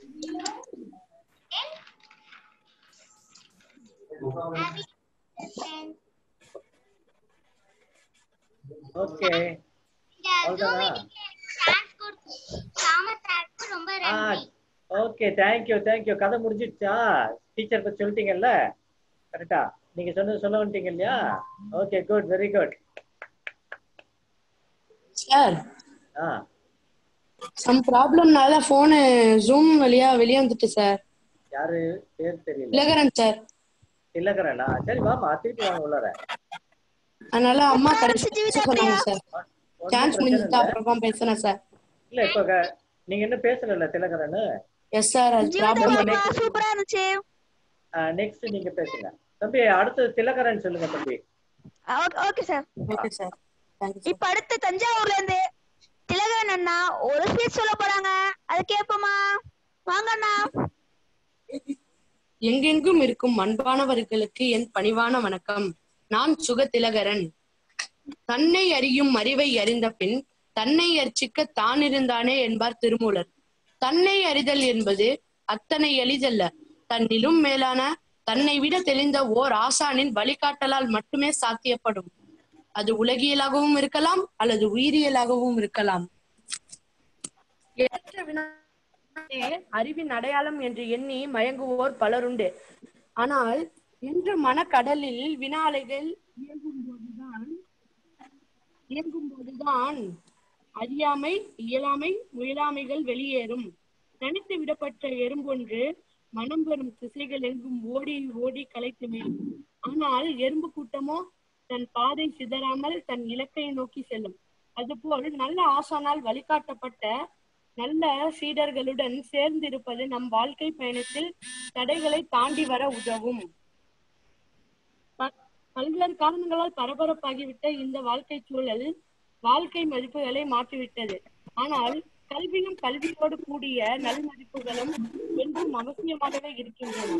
Happy Friends.
ஓகே
இந்த Zoom
அவ்வளவுதானா?
meeting-ல எனக்கு chance கொடுத்த தாமஸ் சாருக்கு ரொம்ப
ஆ
நன்றி
ஓகே தேங்க்யூ தேங்க்யூ கதை முடிஞ்சிடுச்சா டீச்சர் பத்தி சொல்லிட்டீங்கல்ல கரெக்டா நீங்க சொன்னது சொல்ல வந்துட்டீங்க இல்லையா okay good very good
sir
ஆ
சம் ப்ராப்ளம்னால போனு ஜூம் வழியா வெளியே வந்துட்டு சார்
யாரு பேர் தெரியல
திலகரன் சார்
திலகரனா சரி வாமா திருப்பி வாங்க உள்ளார
அதனால அம்மா கடைசி சொன்னாங்க சார்
ஒண்ணும்
சான்ஸ்
பிரச்சனை
முடிஞ்சுட்டா
இல்ல.
அப்புறமா பேசுறேன் சார்
இல்ல இப்ப க- நீங்க இன்னும் பேசல திலகரன்
எஸ் சார் அது
ஜீவிதா
ப்ராப்ளம்
பாப்பா சூப்பரா இருந்துச்சு
நெக்ஸ்ட் நீங்க பேசுங்க தம்பி அடுத்து திலகரன் சொல்லுங்க தம்பி
ஓகே சார்
ஓகே சார்
இப்ப அடுத்து தஞ்சாவூர்ல இருந்து திலகரன் அண்ணா ஒரு ஸ்பீச் சொல்ல போறாங்க அது கேட்போமா வாங்க அண்ணா
எங்கெங்கும் இருக்கும் அன்பானவர்களுக்கு என் பணிவான வணக்கம் நான் சுக திலகரன் தன்னை அறியும் அறிவை அறிந்த பின் தன்னை அர்ச்சிக்க தான் இருந்தானே என்பார் திருமூலர் தன்னை அறிதல் என்பது அத்தனை எளிதல்ல தன்னிலும் மேலான தன்னை விட தெளிந்த ஓர் ஆசானின் வழிகாட்டலால் மட்டுமே சாத்தியப்படும் அது உலகியலாகவும் இருக்கலாம் அல்லது உயிரியலாகவும் இருக்கலாம் எண்ணற்ற வினாடியே அறிவின் அடையாளம் என்று எண்ணி மயங்குவோர் பலருண்டு ஆனால் இன்று மனக்கடலில் வினா அலைகள் இயங்கும் போதுதான் இயங்கும் போதுதான் அறியாமை இயலாமை முயலாமைகள் வெளியேறும் தனித்து விடப்பட்ட எறும்பொன்று மனம் வரும் திசைகள் எங்கும் ஓடி ஓடி களைத்து மேலும் ஆனால் எறும்பு கூட்டமோ தன் பாதை சிதறாமல் தன் இலக்கை நோக்கி செல்லும் அதுபோல் நல்ல ஆசானால் வழிகாட்டப்பட்ட நல்ல சீடர்களுடன் சேர்ந்திருப்பது நம் வாழ்க்கை பயணத்தில் தடைகளை தாண்டி வர உதவும் ப- பல்வேறு காரணங்களால் பரபரப்பாகிவிட்ட இந்த வாழ்க்கை சூழல் வாழ்க்கை மதிப்புகளை மாற்றிவிட்டது ஆனால் கல்வியும் கல்வியோடு கூடிய நல்மதிப்புகளும் என்றும் அவசியமாகவே இருக்கின்றன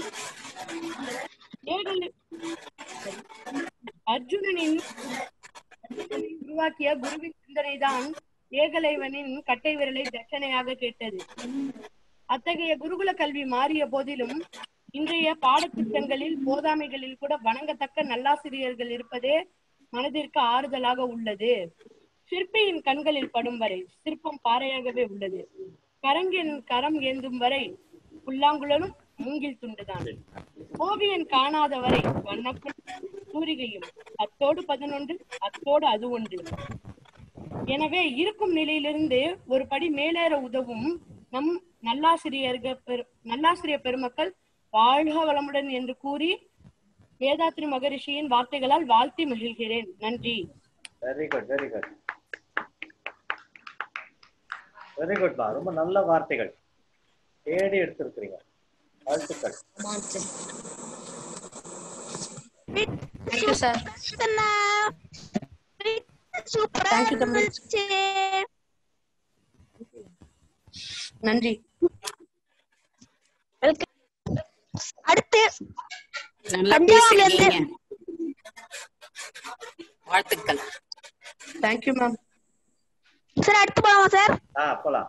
ஏகல் அர்ஜுனனின் அர்ஜுனனை உருவாக்கிய குருவின் சிந்தனைதான் ஏகலைவனின் கட்டை விரலை தட்சணையாக கேட்டது அத்தகைய குருகுல கல்வி மாறிய போதிலும் இன்றைய பாடத்திட்டங்களில் போதாமைகளில் கூட வணங்கத்தக்க நல்லாசிரியர்கள் இருப்பதே மனதிற்கு ஆறுதலாக உள்ளது சிற்பியின் கண்களில் படும் வரை சிற்பம் பாறையாகவே உள்ளது கரங்கின் கரம் ஏந்தும் வரை புல்லாங்குழலும் மூங்கில் துண்டுதான் ஓவியன் காணாத வரை வண்ணப்புண் தூரிகையும் அத்தோடு பதினொன்று அத்தோடு அது ஒன்று எனவே இருக்கும் நிலையிலிருந்து ஒரு படி மேலேற உதவும் நம் நல்லாசிரியர்கள் பெரு நல்லாசிரிய பெருமக்கள் வாழ்க வளமுடன் என்று கூறி வேதாத்ரி மகரிஷியின் வார்த்தைகளால் வாழ்த்தி மகிழ்கிறேன் நன்றி
very good very good very குட்மா ரொம்ப நல்ல வார்த்தைகள் தேடி எடுத்திருக்கிறீங்க வாழ்த்துக்கள்
தேங்க்யூ சார்
அண்ணா சூப்பரா
Thank you, தம்பி.
இருந்துச்சு
நன்றி
அடுத்து
நல்லா
தஞ்சாவூர்ல
பேசுறீங்க
இருந்து
வாழ்த்துக்கள்
தேங்க்யூ மேம்
சார் அடுத்து போலாமா சார்
ஆ போலாம்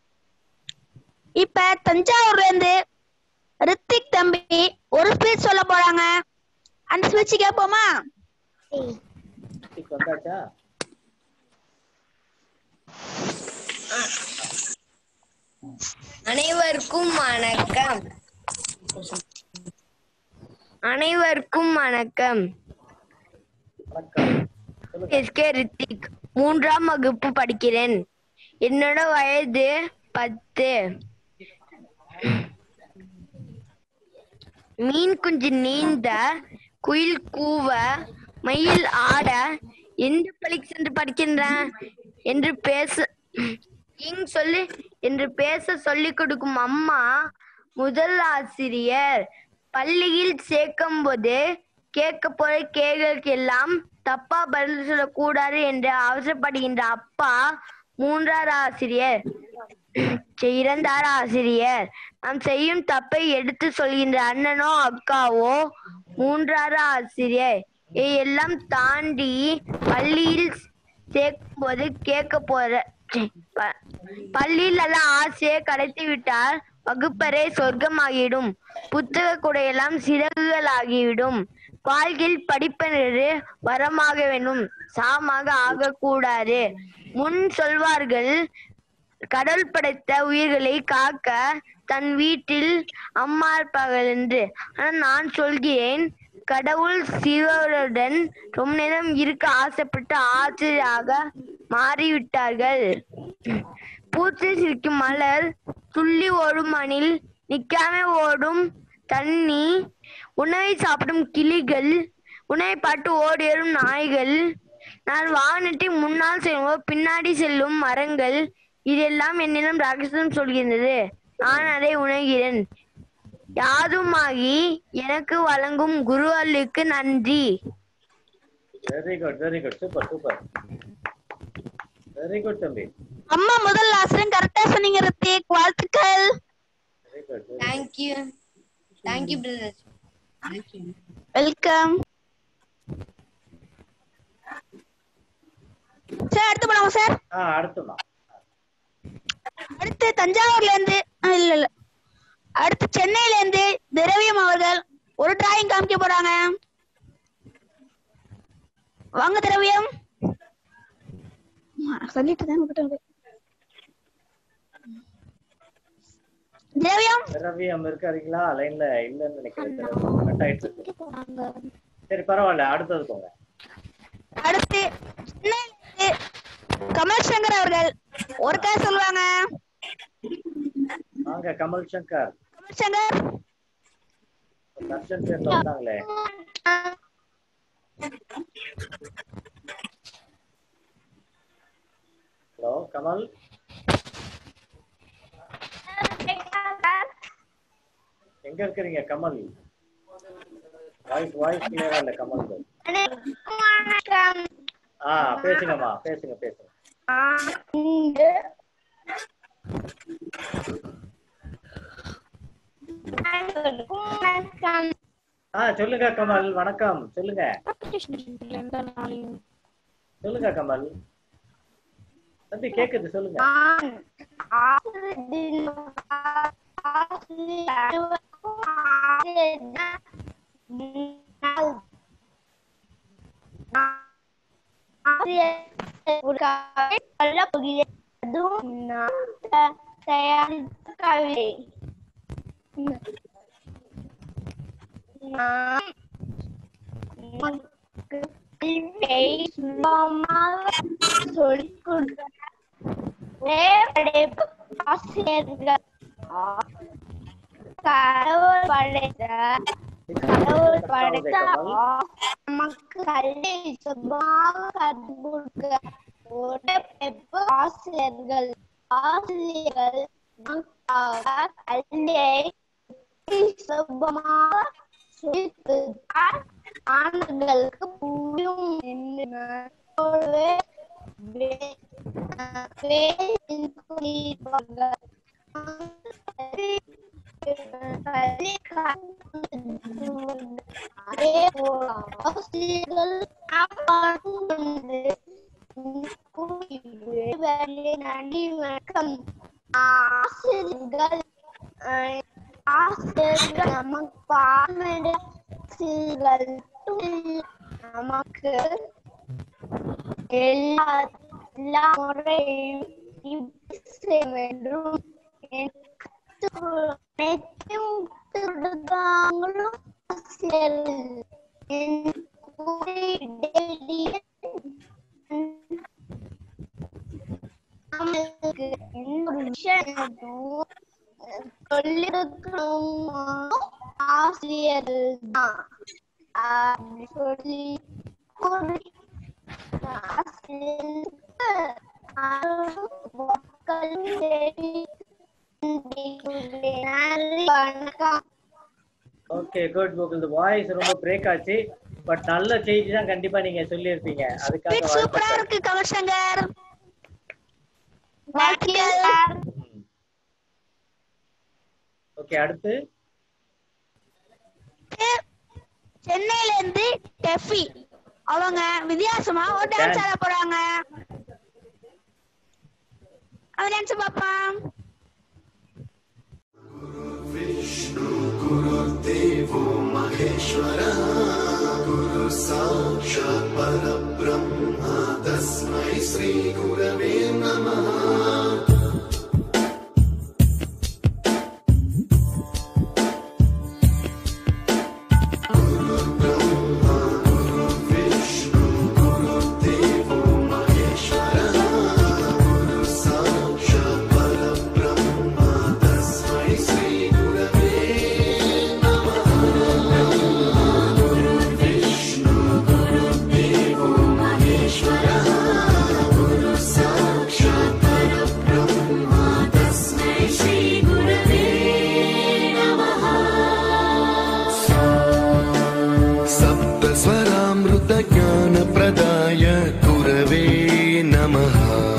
இப்ப தஞ்சாவூர்ல இருந்து ரித்திக் தம்பி ஒரு ஸ்பீச் சொல்ல போறாங்க அந்த ஸ்பீச் கேட்போமா
இன்னைக்கு வந்தாச்சா
அனைவருக்கும் வணக்கம் அனைவருக்கும் வணக்கம் எஸ் கே ரித்திக் மூன்றாம் வகுப்பு படிக்கிறேன் என்னோட வயது பத்து மீன் குஞ்சு நீந்த குயில் கூவ மயில் ஆட எந்த பள்ளிக்கு சென்று படிக்கின்றேன் என்று பேச இங் சொல்லி என்று பேச சொல்லிக் கொடுக்கும் அம்மா முதல் ஆசிரியர் பள்ளியில் சேர்க்கும் போது கேட்க போற கேள்விகளுக்கு எல்லாம் தப்பா பதில் சொல்லக்கூடாது என்று அவசரப்படுகின்ற அப்பா மூன்றாவது ஆசிரியர் இறந்தார் ஆசிரியர் நாம் செய்யும் தப்பை எடுத்து சொல்கின்ற அண்ணனோ அக்காவோ மூன்றாவது ஆசிரியர் இதையெல்லாம் தாண்டி பள்ளியில் சேர்க்கும் போது கேட்க போற ப- பள்ளியில் எல்லாம் ஆசையை கடத்தி விட்டால் வகுப்பறை சொர்க்கமாகிவிடும் புத்தக குடையெல்லாம் சிறகுகள் ஆகிவிடும் வாழ்க்கையில் படிப்பென்று வரமாக வேண்டும் சாமாக ஆகக்கூடாது முன் சொல்வார்கள் கடல் படைத்த உயிர்களை காக்க தன் வீட்டில் அம்மா இருப்பார்கள் என்று ஆனால் நான் சொல்கிறேன் கடவுள் சிவருடன் ரொம்ப நேரம் இருக்க ஆசைப்பட்டு ஆசிரியராக மாறிவிட்டார்கள் பூச்சி சிரிக்கும் மலர் துள்ளி ஓடும் மணில் நிக்காம ஓடும் தண்ணி உணவை சாப்பிடும் கிளிகள் உணவை பாட்டு ஓடி வரும் நாய்கள் நான் வாகனத்தை முன்னால் செல்லும்போது பின்னாடி செல்லும் மரங்கள் இதெல்லாம் என்னிடம் ரகசியம் சொல்கின்றது நான் அதை உணர்கிறேன் யாதுமாகி எனக்கு வழங்கும் குரு அள்ளுக்கு நன்றி
very good very good super super very good தம்பி
அம்மா முதல் ஆசிரியர் கரெக்டா சொன்னீங்க ரித்திக் வாழ்த்துக்கள்
very good
thank you thank you brother
welcome sir அடுத்து போலாமா சார்
ஆ அடுத்துமா
அடுத்து தஞ்சாவூர்ல இருந்து ஆ, இல்ல இல்ல அடுத்து சென்னையில இருந்து திரவியம் அவர்கள் ஒரு டிராயிங் காமிக்க போறாங்க வாங்க திரவியம் ஆ, சொல்லிட்டு தான் உங்ககிட்ட திரவியம்
திரவியம் இருக்காருங்களா லைன்ல இல்லன்னு நினைக்கிறேன் திரவியம். கட் ஆயிட்டு இருக்கு சரி பரவாயில்ல அடுத்தது போங்க
அடுத்து சென்னையில இருந்து கமல் சங்கர் அவர்கள் ஒரு கதை சொல்லுவாங்க
வாங்க கமல் சங்கர்
கமல் சங்கர்
தர்ஷன் சேர்ந்து வந்தாங்களே ஹலோ கமல் எங்க இருக்கிறீங்க கமல் வாய்ஸ் வாய்ஸ் கிளியரா இல்ல கமல் ஆ பேசுங்கம்மா பேசுங்க பேசுங்க ஆ சொல்லுங்க கமல் வணக்கம் சொல்லுங்க சொல்லுங்க கமல் தம்பி கேக்குது சொல்லுங்க
தயாரித்த கவிதை நான் உனக்கு கல்வியை சுலபமாக சொல்லிக் கொடுக்க படைப்பு ஆசிரியர்கள் கடவுள் படைத்த கடவுள் படைத்த நமக்கு கல்வி சுலபமாக கற்றுக் கொடுக்க ஒரு படைப்பு ஆசிரியர்கள் ஆசிரியர்கள் நமக்காக கல்வியை சுலபமாக சொல்லிக் கொடுத்தால் ஆண்களுக்கு புரியும் என்று நம்பவே வே- வேலையில் கூறியிருப்பார்கள். கல்வி கற்பது அதே போல ஆசிரியர்கள் வந்து நன்றி வணக்கம் ஆசிரியர்கள் அஹ், ஆசிரியர்கள் நமக்கு பாடமிட ஆசிரியர்கள் நமக்கு எல்லா எல்லா முறையும் இப்படி செய்ய வேண்டும் அனைத்தையும் கொடுத்தாங்களும் ஆசிரியர்கள் என் கூறி டெல்லியில் அவங்களுக்கு இன்னொரு விஷயம் சொல்லிருக்கணும் ஆசிரியர்கள் தான் அப்படி சொல்லி கூறி ஆசிரியருக்கு மக்கள் நன்றி வணக்கம்
ஓகே குட் உங்களது வாய்ஸ் ரொம்ப பிரேக் ஆச்சு பட் நல்ல செய்தி தான் கண்டிப்பா நீங்க சொல்லியிருப்பீங்க அதுக்காக
சூப்பரா
வாழ்த்துக்கள்
இருக்கு கமர்சங்கர்
ஓகே அடுத்து
சென்னையில இருந்து டெஃபி அவங்க வித்தியாசமா ஒரு டான்ஸ் ஆட போறாங்க அந்த டான்ஸ் பாப்பான்
गुरुर्देवो महेश्वरः गुरु साक्षात् परब्रह्मा तस्मै श्रीगुरवे नमः गुरुर्ब्रह्मा गुरुर्विष्णु गुरुर्देवो महेश्वरः गुरु साक्षात् परब्रह्मा तस्मै श्रीगुरवे गुरुर्विष्णु गुरुर्देवो महेश्वरः गुरु साक्षात् परब्रह्मा तस्मै श्रीगुरवे नमः सप्तस्वरामृतज्ञानप्रदाय गुरवे नमः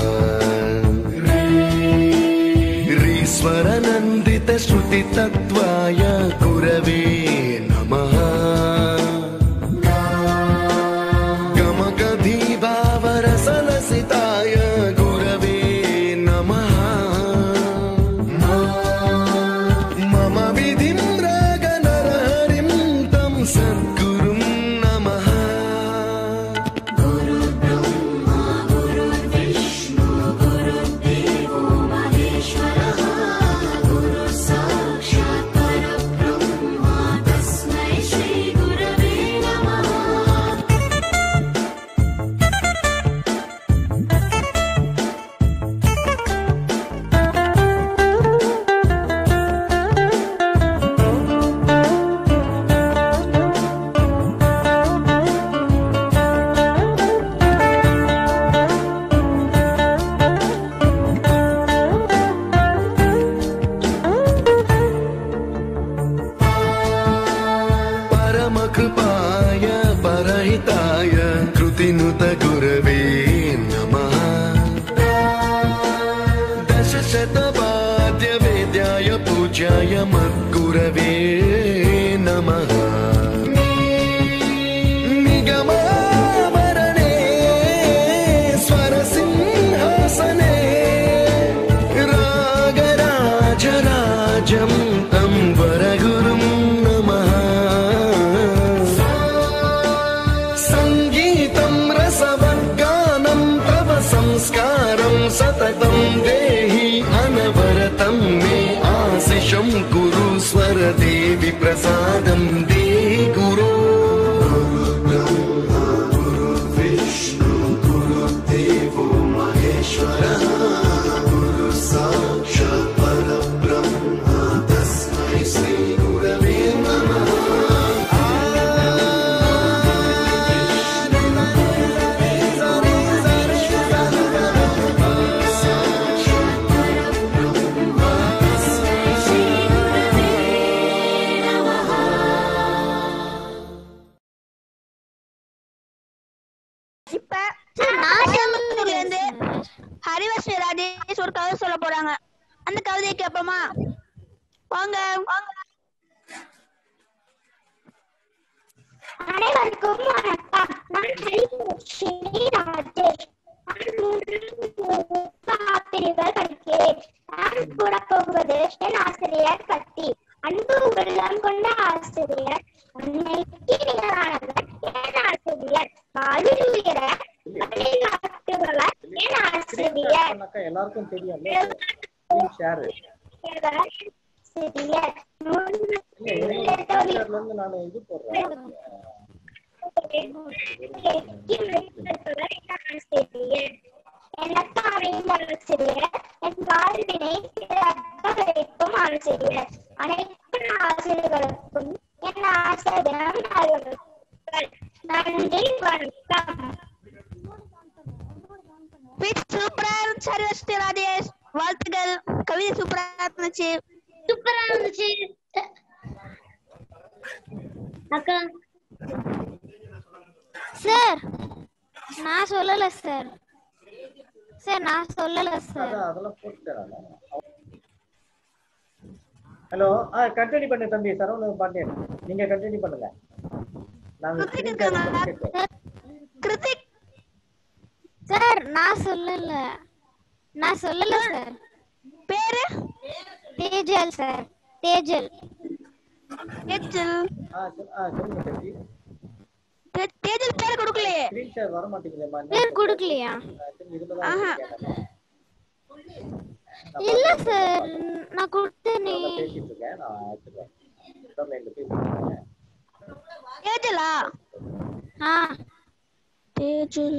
रीश्वरनन्दितश्रुतितत्त्वाय गुरवे नमः गमगधीभावरसलसिताय गुरवे नमः मम विधिं रागनरहरिं तं सद्गुरुं नमः गुरुर्ब्रह्मा गुरुर्विष्णु गुरुर्देवो महेश्वरः गुरु साक्षात् परब्रह्मा तस्मै श्रीगुरवे नमः परमकृपाय परहिताय कृतिनुत गुरवे नमः दशशतवाद्यवेद्याय पूज्याय मद्गुरवे नमः निगमावरणे स्वरसिंहासने रागराजराजं तं वरगुरुं नमः सङ्गीतं रसवर्गानं तव संस्कारं सततं देहि अनवरतं मे आशिषं कुरु स्वरदेवि प्रसादं देहि गुरो विष्णु गुरुदेवो महेश्वरः गुरु साक्षात् परब्रह्मा तस्मै श्रीगुरवे नमः
இப்ப கோயம்புத்தூர்ல இருந்து ஹரிவர்ஷி ராஜேஷ் ஒரு கவிதை சொல்ல போறாங்க அந்த கவிதையை கேட்போமா வாங்க வாங்க
அனைவருக்கும் வணக்கம் நான் ஹரிலட்சுமி ராஜேஷ் நான் மூன்று ஆசிரியர்கள் படிக்கிறேன் நான் கூட போவது என் ஆசிரியர் கத்தி அன்பு உள்ளம் கொண்ட ஆசிரியர் அன்னைக்கு நிகரானவர் என் ஆசிரியர் வாழ்வில் உயர வழிகாட்டுபவர் என் ஆசிரியர்
சொன்னாக்கா எல்லாருக்கும் தெரியும் ஷேர்
ஆசிரியர்
டீச்சர்ல இருந்து நான் இது போடுறேன்
அனைத்து ஆசிரியர்களுக்கும் என் ஆசிரியர் நன்றி வணக்கம்
சூப்பரா இருந்துச்சு சரி ராஜேஷ் வாழ்த்துக்கள் கவிதை சூப்பரா இருந்துச்சு
சூப்பரா இருந்துச்சு அக்கா
சார் நான் சொல்லல சார் சார் நான் சொல்லல சார்
அதான் அதெல்லாம் போட்டுக்கிறேன் ஹலோ ஆ கண்டினியூ பண்ணு தம்பி சரவணன் பாண்டியன் நீங்க கண்டினியூ பண்ணுங்க நாங்க screen share பண்ணி கேட்கிறோம்.
கிருத்திக்
சார் நான் சொல்லல நான் சொல்லல சார்
பேரு
தேஜல் சார் தேஜல்
தேஜல்
ஆ சொல்- ஆ, சொல்லுங்க தம்பி
தே- தேஜல் பேர் கொடுக்கலையே
ஸ்கிரீன் ஷேர் வர மாட்டேங்குதுமா
பேர் கொடுக்கலையா
இதுல தான் இருக்கேன்
இல்ல சார் நான் கொடுத்தேனே
நான் பேசிட்டு இருக்கேன் நான் எடுத்துக்கிறேன் Third line ல பேசிட்டு இருக்கேன்
தேஜலா
ஆ
தேஜல்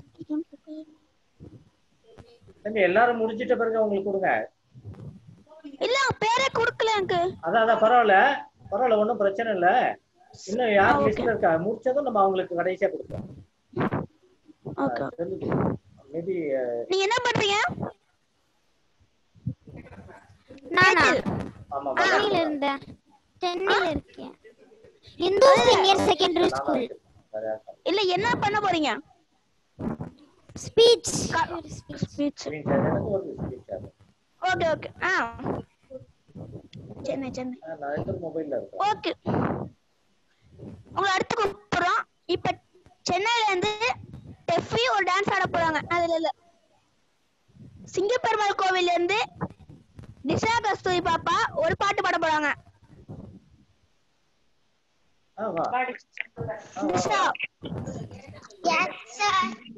தம்பி எல்லாரும் முடிச்சிட்ட பிறகு உங்களுக்கு கொடுங்க
இல்ல பேரே கொடுக்கல எனக்கு
அதான் அதான் பரவாயில்ல பரவாயில்ல ஒன்றும் பிரச்சனை இல்ல இன்னும் யார் லிஸ்ட்ல இருக்கா முடிச்சதும் நம்ம அவங்களுக்கு கடைசியா கொடுப்போம் மேபி
நீங்க என்ன பண்றீங்க
நானா
ஆமா
சென்னையில இருந்தேன் சென்னையில இருக்கேன் இந்து சீனியர் செகண்டரி ஸ்கூல்
இல்ல என்ன பண்ண போறீங்க
ஸ்பீச்
ஸ்பீச்
ஸ்கிரீன் ஷேர் எனக்கு வருது ஸ்கிரீன் ஷேர்
ஓகே ஓகே ஆ சென்னை சென்னை
நான் இருக்கிற மொபைல்ல இருக்கேன்
ஓகே உங்களை அடுத்து கூப்பிடுறோம் இப்ப சென்னையில இருந்து டெஃபி ஒரு டான்ஸ் ஆட போறாங்க அதுல இல்ல சிங்கப்பெருமாள் கோவில்ல இருந்து நிஷா கஸ்தூரி பாப்பா ஒரு பாட்டு பாட போறாங்க
ஆ வா
நிஷா
Yes, sir.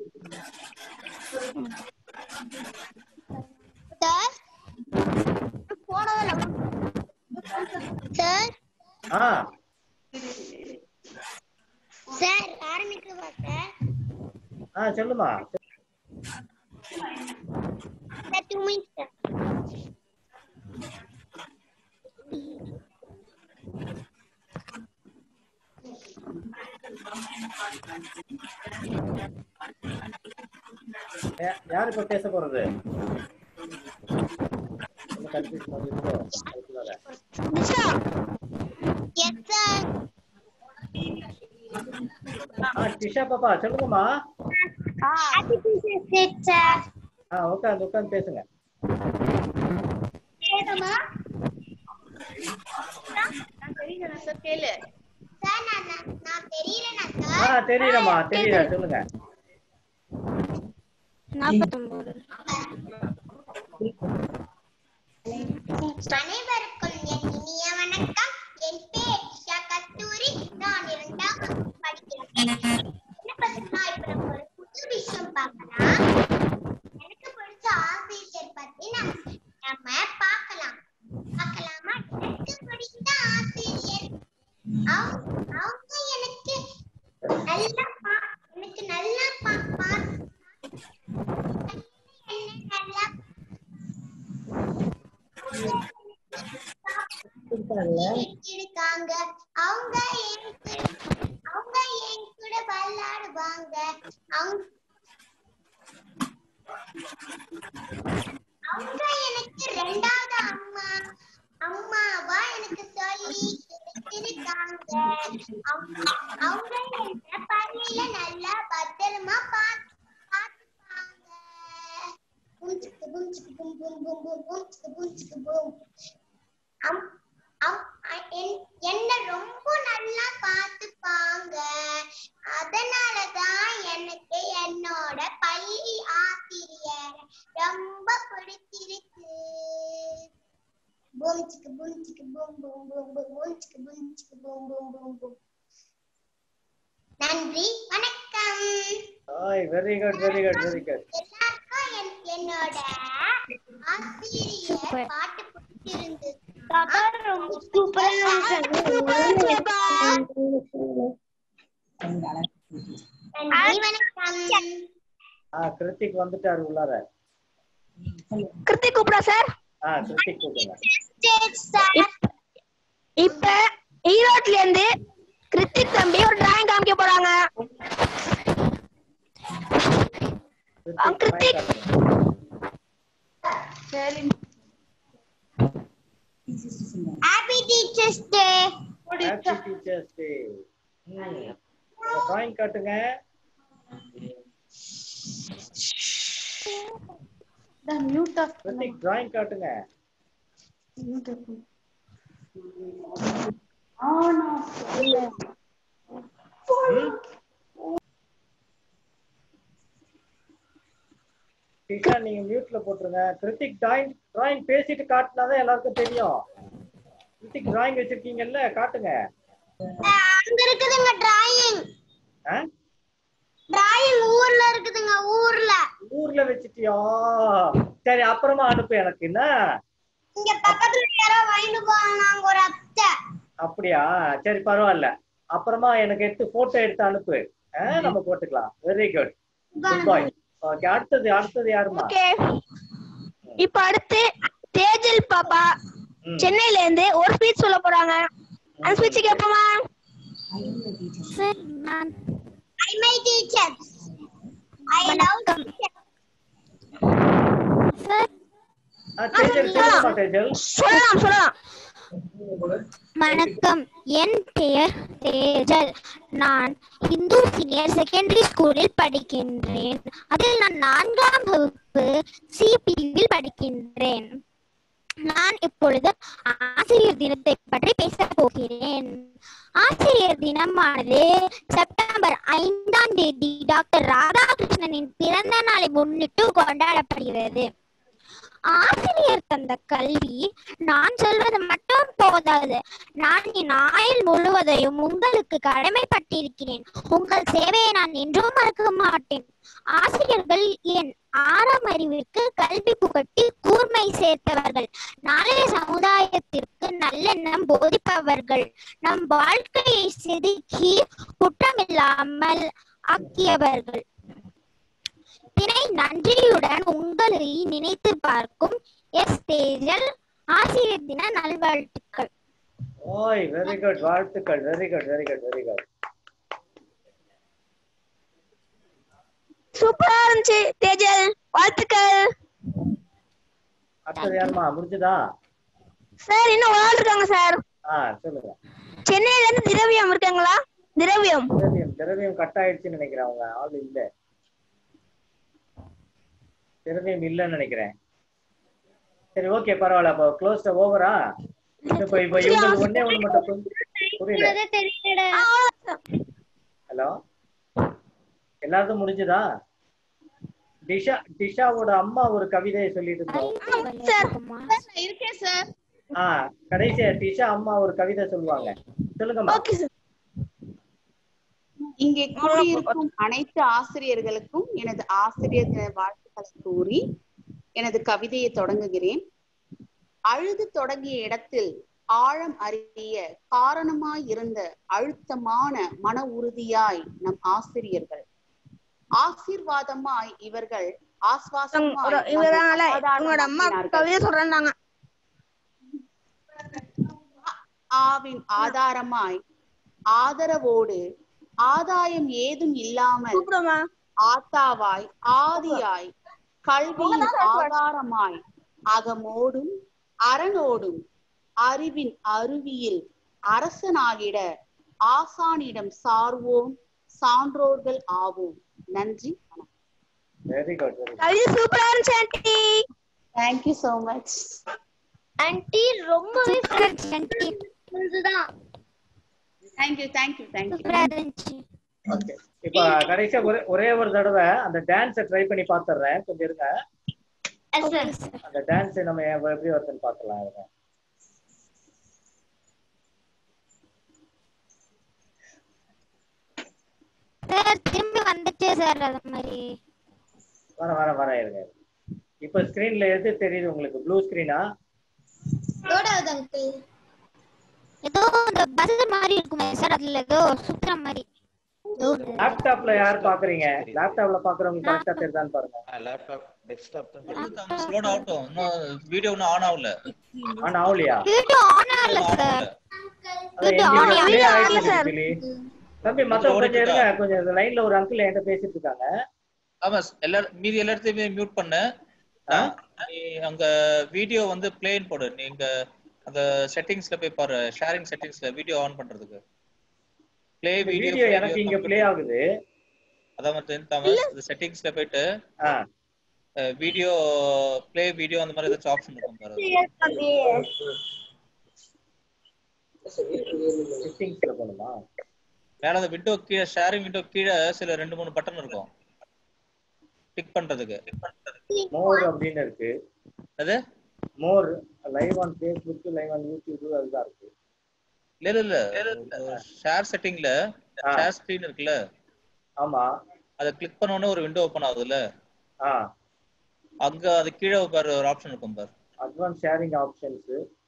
Sir? போனதில்ல. Sir?
ஆ
Sir, ஆரம்பிக்கவா sir?
ஆ சொல்லுமா
Sir, two minutes, sir.
யா- யார் இப்ப பேச போறது ரொம்ப கன்ஃபியூஸ் மாதிரி இருக்கோ அதுக்குள்ளார.
Nisha
Yes, sir.
ஆ டிஷா பாப்பா சொல்லுங்கம்மா
Happy Teacher's Day, sir.
ஆ உட்காந்து உட்காந்து பேசுங்க
கேளுமா?
கேளு
Sir, நான் நான் நான் தெரியலனா sir?
ஆ தெரியலம்மா தெரியல சொல்லுங்க
நாற்பத்தொன்பது
அனைவருக்கும் என் இனிய வணக்கம் என் பேர் இஷா கஸ்தூரி நான் இரண்டாம் வகுப்பு படிக்கிறேன் என்ன பத்தினா இப்ப நம்ம ஒரு புது விஷயம் பார்க்கலாம் எனக்கு பிடிச்ச ஆசிரியர் பத்தி நம்ம நம்ம பார்க்கலாம் பார்க்கலாமா எனக்கு பிடித்த ஆசிரியர் அவங்க அவங்க எனக்கு நல்லா பா- எனக்கு நல்லா பா- பா- என்ன நல்லா இருக்காங்க அவங்க என் கூட- அவங்க என் கூட விளையாடுவாங்க அவங்க அவங்க எனக்கு ரெண்டாவது அம்மா அம்மாவா எனக்கு சொல்லி இருக்காங்க அவங்க அவங்க என்ன பள்ளியில நல்லா பத்திரமா பாத்து பாத்துப்பாங்க boom chicka boom chicka boom boom boom boom boom chicka boom chicka boom அம்- அம்- அ- என்- என்ன ரொம்ப நல்லா பார்த்துப்பாங்க அதனாலதான் எனக்கு என்னோட பள்ளி ஆசிரியர் ரொம்ப பிடிச்சிருக்கு boom chicka boom chicka boom boom boom boom boom chicka boom chicka boom boom boom boom நன்றி வணக்கம்
ஆய் very good very good very good
எல்லாருக்கும் என்- என்னோட ஆசிரியர் பாட்டு பிடிச்சிருந்தது
பாப்பா ரொம்ப சூப்பரா வணக்கம்
ஆ கிருத்திக் வந்துட்டாரு உள்ளார
கிருத்திக் கூப்பிடா சார்
ஆ கிருத்திக் கூப்பிடுங்க
இப்ப ஈரோட்ல இருந்து கிருத்திக் தம்பி ஒரு டிராயிங் காமிக்க போறாங்க ஆ, Krithik
happy teachers day
happy teachers day drawing காட்டுங்க கிருத்திக் டிராயிங் காட்டுங்க டீச்சர் நீங்க மியூட்ல போட்டுருங்க கிருத்திக் டிராயிங் டிராயிங் பேசிட்டு காட்டினாதான் எல்லாருக்கும் தெரியும் கிருத்திக் டிராயிங் வச்சிருக்கீங்கல்ல காட்டுங்க
அங்க இருக்குதுங்க டிராயிங்
ஆ?
டிராயிங் ஊர்ல இருக்குதுங்க ஊர்ல
ஊர்ல வச்சிட்டியா சரி அப்புறமா அனுப்பு எனக்கு என்ன
இங்க பக்கத்துல யாரோ வாங்கிட்டு போனாங்க ஒரு அத்தை
அப்படியா சரி பரவாயில்ல அப்புறமா எனக்கு எடுத்து போட்டோ எடுத்து அனுப்பு ஆ, நம்ம போட்டுக்கலாம் very good good bye okay அடுத்தது அடுத்தது யாருமா
ஓகே இப்ப அடுத்து தேஜல் பாப்பா சென்னையில இருந்து ஒரு ஸ்பீச் சொல்ல போறாங்க அந்த ஸ்பீச் கேட்போமா
சார் நான்
I my teacher I love
sir
ஆ, தேஜல் சொல்லுமா தேஜல்
சொல்லலாம் சொல்லலாம்
வணக்கம் என் பெயர் தேஜல் நான் இந்து சீனியர் செகண்டரி ஸ்கூலில் படிக்கின்றேன் அதில் நான் நான்காம் வகுப்பு சிபியில் படிக்கின்றேன் நான் இப்பொழுது ஆசிரியர் தினத்தை பற்றி பேசப் போகிறேன் ஆசிரியர் தினமானது செப்டம்பர் ஐந்தாம் தேதி டாக்டர் ராதாகிருஷ்ணனின் பிறந்த நாளை முன்னிட்டு கொண்டாடப்படுகிறது ஆசிரியர் தந்த கல்வி நான் சொல்வது மட்டும் போதாது நான் என் ஆயுள் முழுவதையும் உங்களுக்கு கடமைப்பட்டிருக்கிறேன் உங்கள் சேவையை நான் என்றும் மறக்க மாட்டேன் ஆசிரியர்கள் என் ஆறாம் அறிவிற்கு கல்வி புகட்டி கூர்மை சேர்த்தவர்கள் நாளைய சமுதாயத்திற்கு நல்லெண்ணம் போதிப்பவர்கள் நம் வாழ்க்கையை செதுக்கி குற்றமில்லாமல் ஆக்கியவர்கள் தினை நன்றியுடன் உங்களை நினைத்து பார்க்கும் எஸ் தேஜல் ஆசிரியர் தின நல்வாழ்த்துக்கள்
ஓய் வெரி குட் வாழ்த்துக்கள் very good very good very good
சூப்பரா இருந்துச்சு தேஜல் வாழ்த்துக்கள்
அடுத்தது யாருமா முடிஞ்சுதா
சார் இன்னும் ஒரு ஆள் இருக்காங்க சார்
ஆ சொல்லுங்க
சென்னையில இருந்து திரவியம் இருக்காங்களா திரவியம்
திரவியம் திரவியம் கட் ஆயிடுச்சுன்னு நினைக்கிறேன் அவங்க ஆள் இல்ல திரவியம் இல்லைன்னு நினைக்கிறேன் சரி ஓகே பரவாயில்ல அப்போ க்ளோஸ் ஓவரா இப்போ இப்போ இவங்களுக்கு ஒண்ணே ஒண்ணு மட்டும் புரி- புரியல ஹலோ எல்லாருக்கும் முடிஞ்சுதா டிஷா டிஷாவோட அம்மா ஒரு கவிதையை சொல்லிட்டு இருந்தோம்
இருக்கேன் சார்
ஆ கடைசியா டிஷா அம்மா ஒரு கவிதை சொல்லுவாங்க சொல்லுங்கம்மா
இங்கே கூடியிருக்கும் அனைத்து ஆசிரியர்களுக்கும் எனது ஆசிரியர் தின வாழ்த்துக்களை கூறி எனது கவிதையை தொடங்குகிறேன் அழுது தொடங்கிய இடத்தில் ஆழம் அறிய காரணமாய் இருந்த அழுத்தமான மன உறுதியாய் நம் ஆசிரியர்கள் ஆசீர்வாதமாய் இவர்கள் ஆஸ்வாசமாய்
ஒரு-
நம்மை
இவரால உங்களோட அம்மா
சமாதானமாக்கினார்கள்.
கவிதை சொல்றாங்க
ஆவின் ஆதாரமாய் ஆதரவோடு ஆதாயம் ஏதும் இல்லாமல் ஆத்தாவாய் ஆதியாய் கல்வியின் ஆதாரமாய் அகமோடும் அரணோடும் அறிவின் அருவியில் அரசனாகிட ஆசானிடம் சார்வோம் சான்றோர்கள் ஆவோம் நன்றி
வெரி குட் வெரி
கவிதை சூப்பரா இருந்துச்சு aunty
thank you so much
aunty ரொம்பவே இதுதான்
தேங்க்யூ தேங்க்யூ தேங்க்யூ
ஓகே இப்போ கடைசியா ஒரே ஒரே ஒரு தடவை அந்த டான்ஸை ட்ரை பண்ணி பாத்துறேன் கொஞ்சம் இருங்க அந்த டான்ஸ் நம்ம எ- எப்படி வருதுன்னு பார்க்கலாம் இருங்க
சார் திரும்பி வந்துச்சு சார் அது மாதிரி
வர வர வர இருங்க இப்போ ஸ்கிரீன்ல எது தெரியுது உங்களுக்கு ப்ளூ ஸ்கிரீனா
லோடாவது அங்கிள் ஏதோ இந்த பஸ் மாதிரி இருக்குமே சார் அதுல ஏதோ சுத்துற மாதிரி ஏதோ ஒரு-
லேப்டாப்ல யார் பாக்குறீங்க லேப்டாப்ல பாக்குறவங்க கரெக்டா தெரியுதான்னு பாருங்க
லேப்டாப் டெஸ்க்டாப் தான்
ஸ்லோட் ஆகட்டும் இன்னும் வீடியோ இன்னும் ஆன் ஆகல
ஆன் ஆகலையா
வீடியோ ஆன் ஆகல சார்
அது
வீடியோ
எங்க
ஆன்
play
ஆகல
ஆயிட்டு
சார்
இருக்கு சொல்லி. தம்பி மத்தவங்க கொஞ்சம் இருங்க கொஞ்சம் லைன்ல ஒரு அங்கிள் என்கிட்ட பேசிட்டு இருக்காங்க
ஆமா எல்லாரும் மீதி எல்லாத்தையுமே மியூட் பண்ணு நீ அங்க வீடியோ வந்து பிளேன் போடு நீங்க அந்த செட்டிங்ஸ்ல போய் பாரு ஷேரிங் செட்டிங்ஸ்ல வீடியோ ஆன் பண்றதுக்கு ப்ளே வீடியோ
வீடியோ எனக்கு இங்க ப்ளே ஆகுது
அதான் வந்து தாமஸ் இந்த செட்டிங்ஸ்ல போயிட்டு வீடியோ ப்ளே வீடியோ அந்த மாதிரி ஏதாச்சும் ஆப்ஷன் இருக்கும் பாரு
செட்டிங்ஸ்ல போணுமா
மேல அந்த விண்டோ கீழே ஷேரிங் விண்டோ கீழே சில ரெண்டு மூணு பட்டன் இருக்கும் கிளிக் பண்றதுக்கு
மோர் அப்படின்னு இருக்கு
அது
more live on Facebook live on YouTube அதுதான் இருக்கு
இல்ல இல்ல இல்ல ஷேர் செட்டிங்ல ஷேர் ஸ்கிரீன் இருக்குல்ல
ஆமா
அத கிளிக் பண்ண உடனே ஒரு விண்டோ ஓபன் ஆகுதுல்ல
ஆ
அங்க அது கீழே பாரு ஒரு ஆப்ஷன் இருக்கும் பாரு
advance sharing options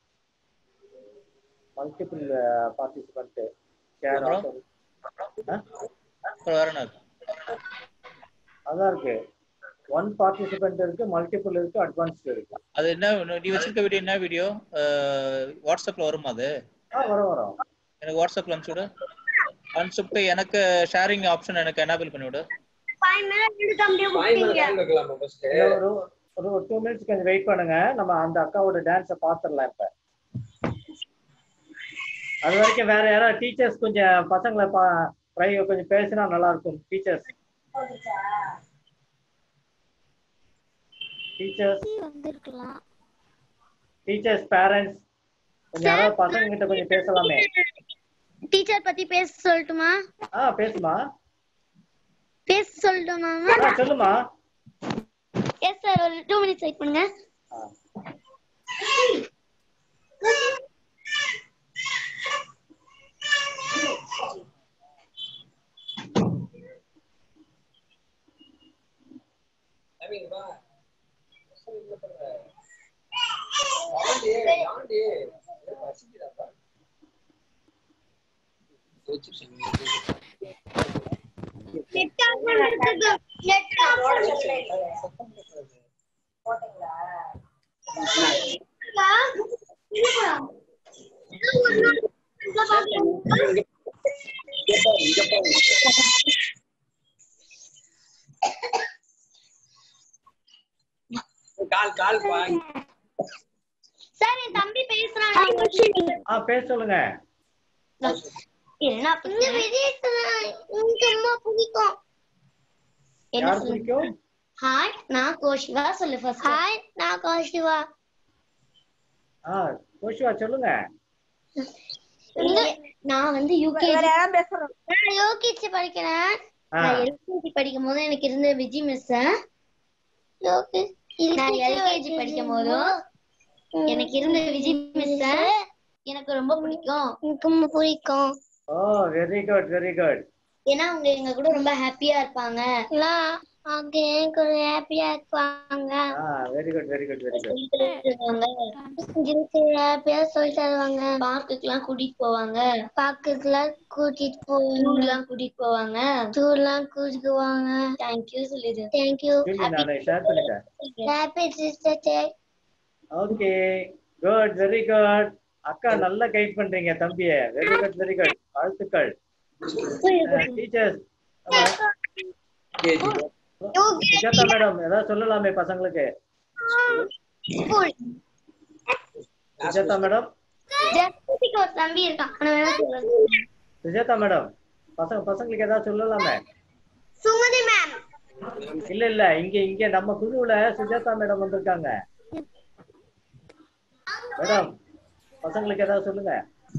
multiple participant share
அப்புறம்? அப்புறம் வேற என்ன இருக்கு
அதான் இருக்கு ஒன் பார்ட்டிசிபென்ட் இருக்கு மல்டிபிள் இருக்கு அட்வான்ஸ்ட் இருக்கு
அது என்ன நீ வச்சிருக்க வீடியோ என்ன வீடியோ வாட்ஸ்அப்ல வருமா அது
ஆ வரும் வரும்
எனக்கு வாட்ஸ்அப்ல அனுப்பிச்சு விடு அனுப்பிச்சு விட்டு எனக்கு ஷேரிங் ஆப்ஷன் எனக்கு எனேபிள் பண்ணி விடு
இல்ல, ஒரு ஒரு ஒரு டூ மினிட்ஸ் கொஞ்சம் வெயிட் பண்ணுங்க நம்ம அந்த அக்காவோட டான்ஸை பார்த்துடலாம் இப்ப அது வரைக்கும் வேற யாராவது டீச்சர்ஸ் கொஞ்சம் பசங்களை பா ப்ரை- கொஞ்சம் பேசினா நல்லா இருக்கும் டீச்சர்ஸ் டீச்சர்ஸ்
வந்திருக்கலாம்
டீச்சர்ஸ் பேரண்ட்ஸ் கொஞ்சம் யாராவது பசங்க கிட்ட கொஞ்சம் பேசலாமே
டீச்சர் பத்தி பேச சொல்லட்டுமா
ஆ பேசுமா
பேச சொல்லட்டுமா
ஆ சொல்லுமா
எஸ் சார் ஒரு டூ மினிட்ஸ் வெயிட் பண்ணுங்க
நெட் ஆஃப் பண்ணிருக்குது net off
call call bye
sir என் தம்பி பேசுறான்
ஆ பேச சொல்லுங்க
என்ன இந்த விஜயத்தை எனக்கு ரொம்ப பிடிக்கும் என்ன
யார்
சொல்லு
பிடிக்கும்
ஹாய் நான் கோஷிவா சொல்லு ஃபர்ஸ்ட் ஹாய் நான் கோஷிவா
ஆ கோஷிவா சொல்லுங்க
நான் வந்து யூகேஜி
வேற யாராவது பேசுறோம்
நான் யூகேஜி படிக்கிறேன்
ஆ.
நான் எல்கேஜி படிக்கும் போது எனக்கு இருந்த விஜி மிஸ் நான் எல்கேஜி படிக்கும் போதும் எனக்கு இருந்த விஜி மிஸ் எனக்கு ரொம்ப பிடிக்கும் எனக்கு ரொம்ப பிடிக்கும்
oh very good very good
ஏன்னா அவங்க எங்க கூட ரொம்ப ஹாப்பியா இருப்பாங்க அவங்க என் கூட ஹாப்பியா இருப்பாங்க
ஆ very good very good very good
ஹாப்பியா சொல்லி தருவாங்க பார்க்குக்கெல்லாம் கூட்டிட்டு போவாங்க பார்க்குக்கெல்லாம் கூட்டிட்டு போவாங்க டூர்லாம் கூட்டிட்டு போவாங்க டூர்லாம் கூட்டிட்டு போவாங்க தேங்க்யூ சொல்லிடு தேங்க்யூ
சொல்லி நான் ஷேர் பண்ணிட்டேன்
happy sister day
okay good very good அக்கா நல்லா கைட் பண்றீங்க தம்பிய வெரி குட் வெரி குட் வாழ்த்துக்கள் டீச்சர்ஸ் சுஜாதா மேடம் ஏதாவது சொல்லலாமே பசங்களுக்கு சுஜாதா மேடம்
ஜஸ்டிக்கு ஒரு தம்பி இருக்கான் அவன வேணா சொல்லுங்க
சுஜாதா மேடம் பசங்க பசங்களுக்கு ஏதாவது சொல்லலாமே
சுமதி மேம்
இல்ல இல்ல இங்க இங்க நம்ம குழுவுல சுஜாதா மேடம் வந்திருக்காங்க மேடம் பசங்களுக்கு ஏதாவது சொல்லுங்க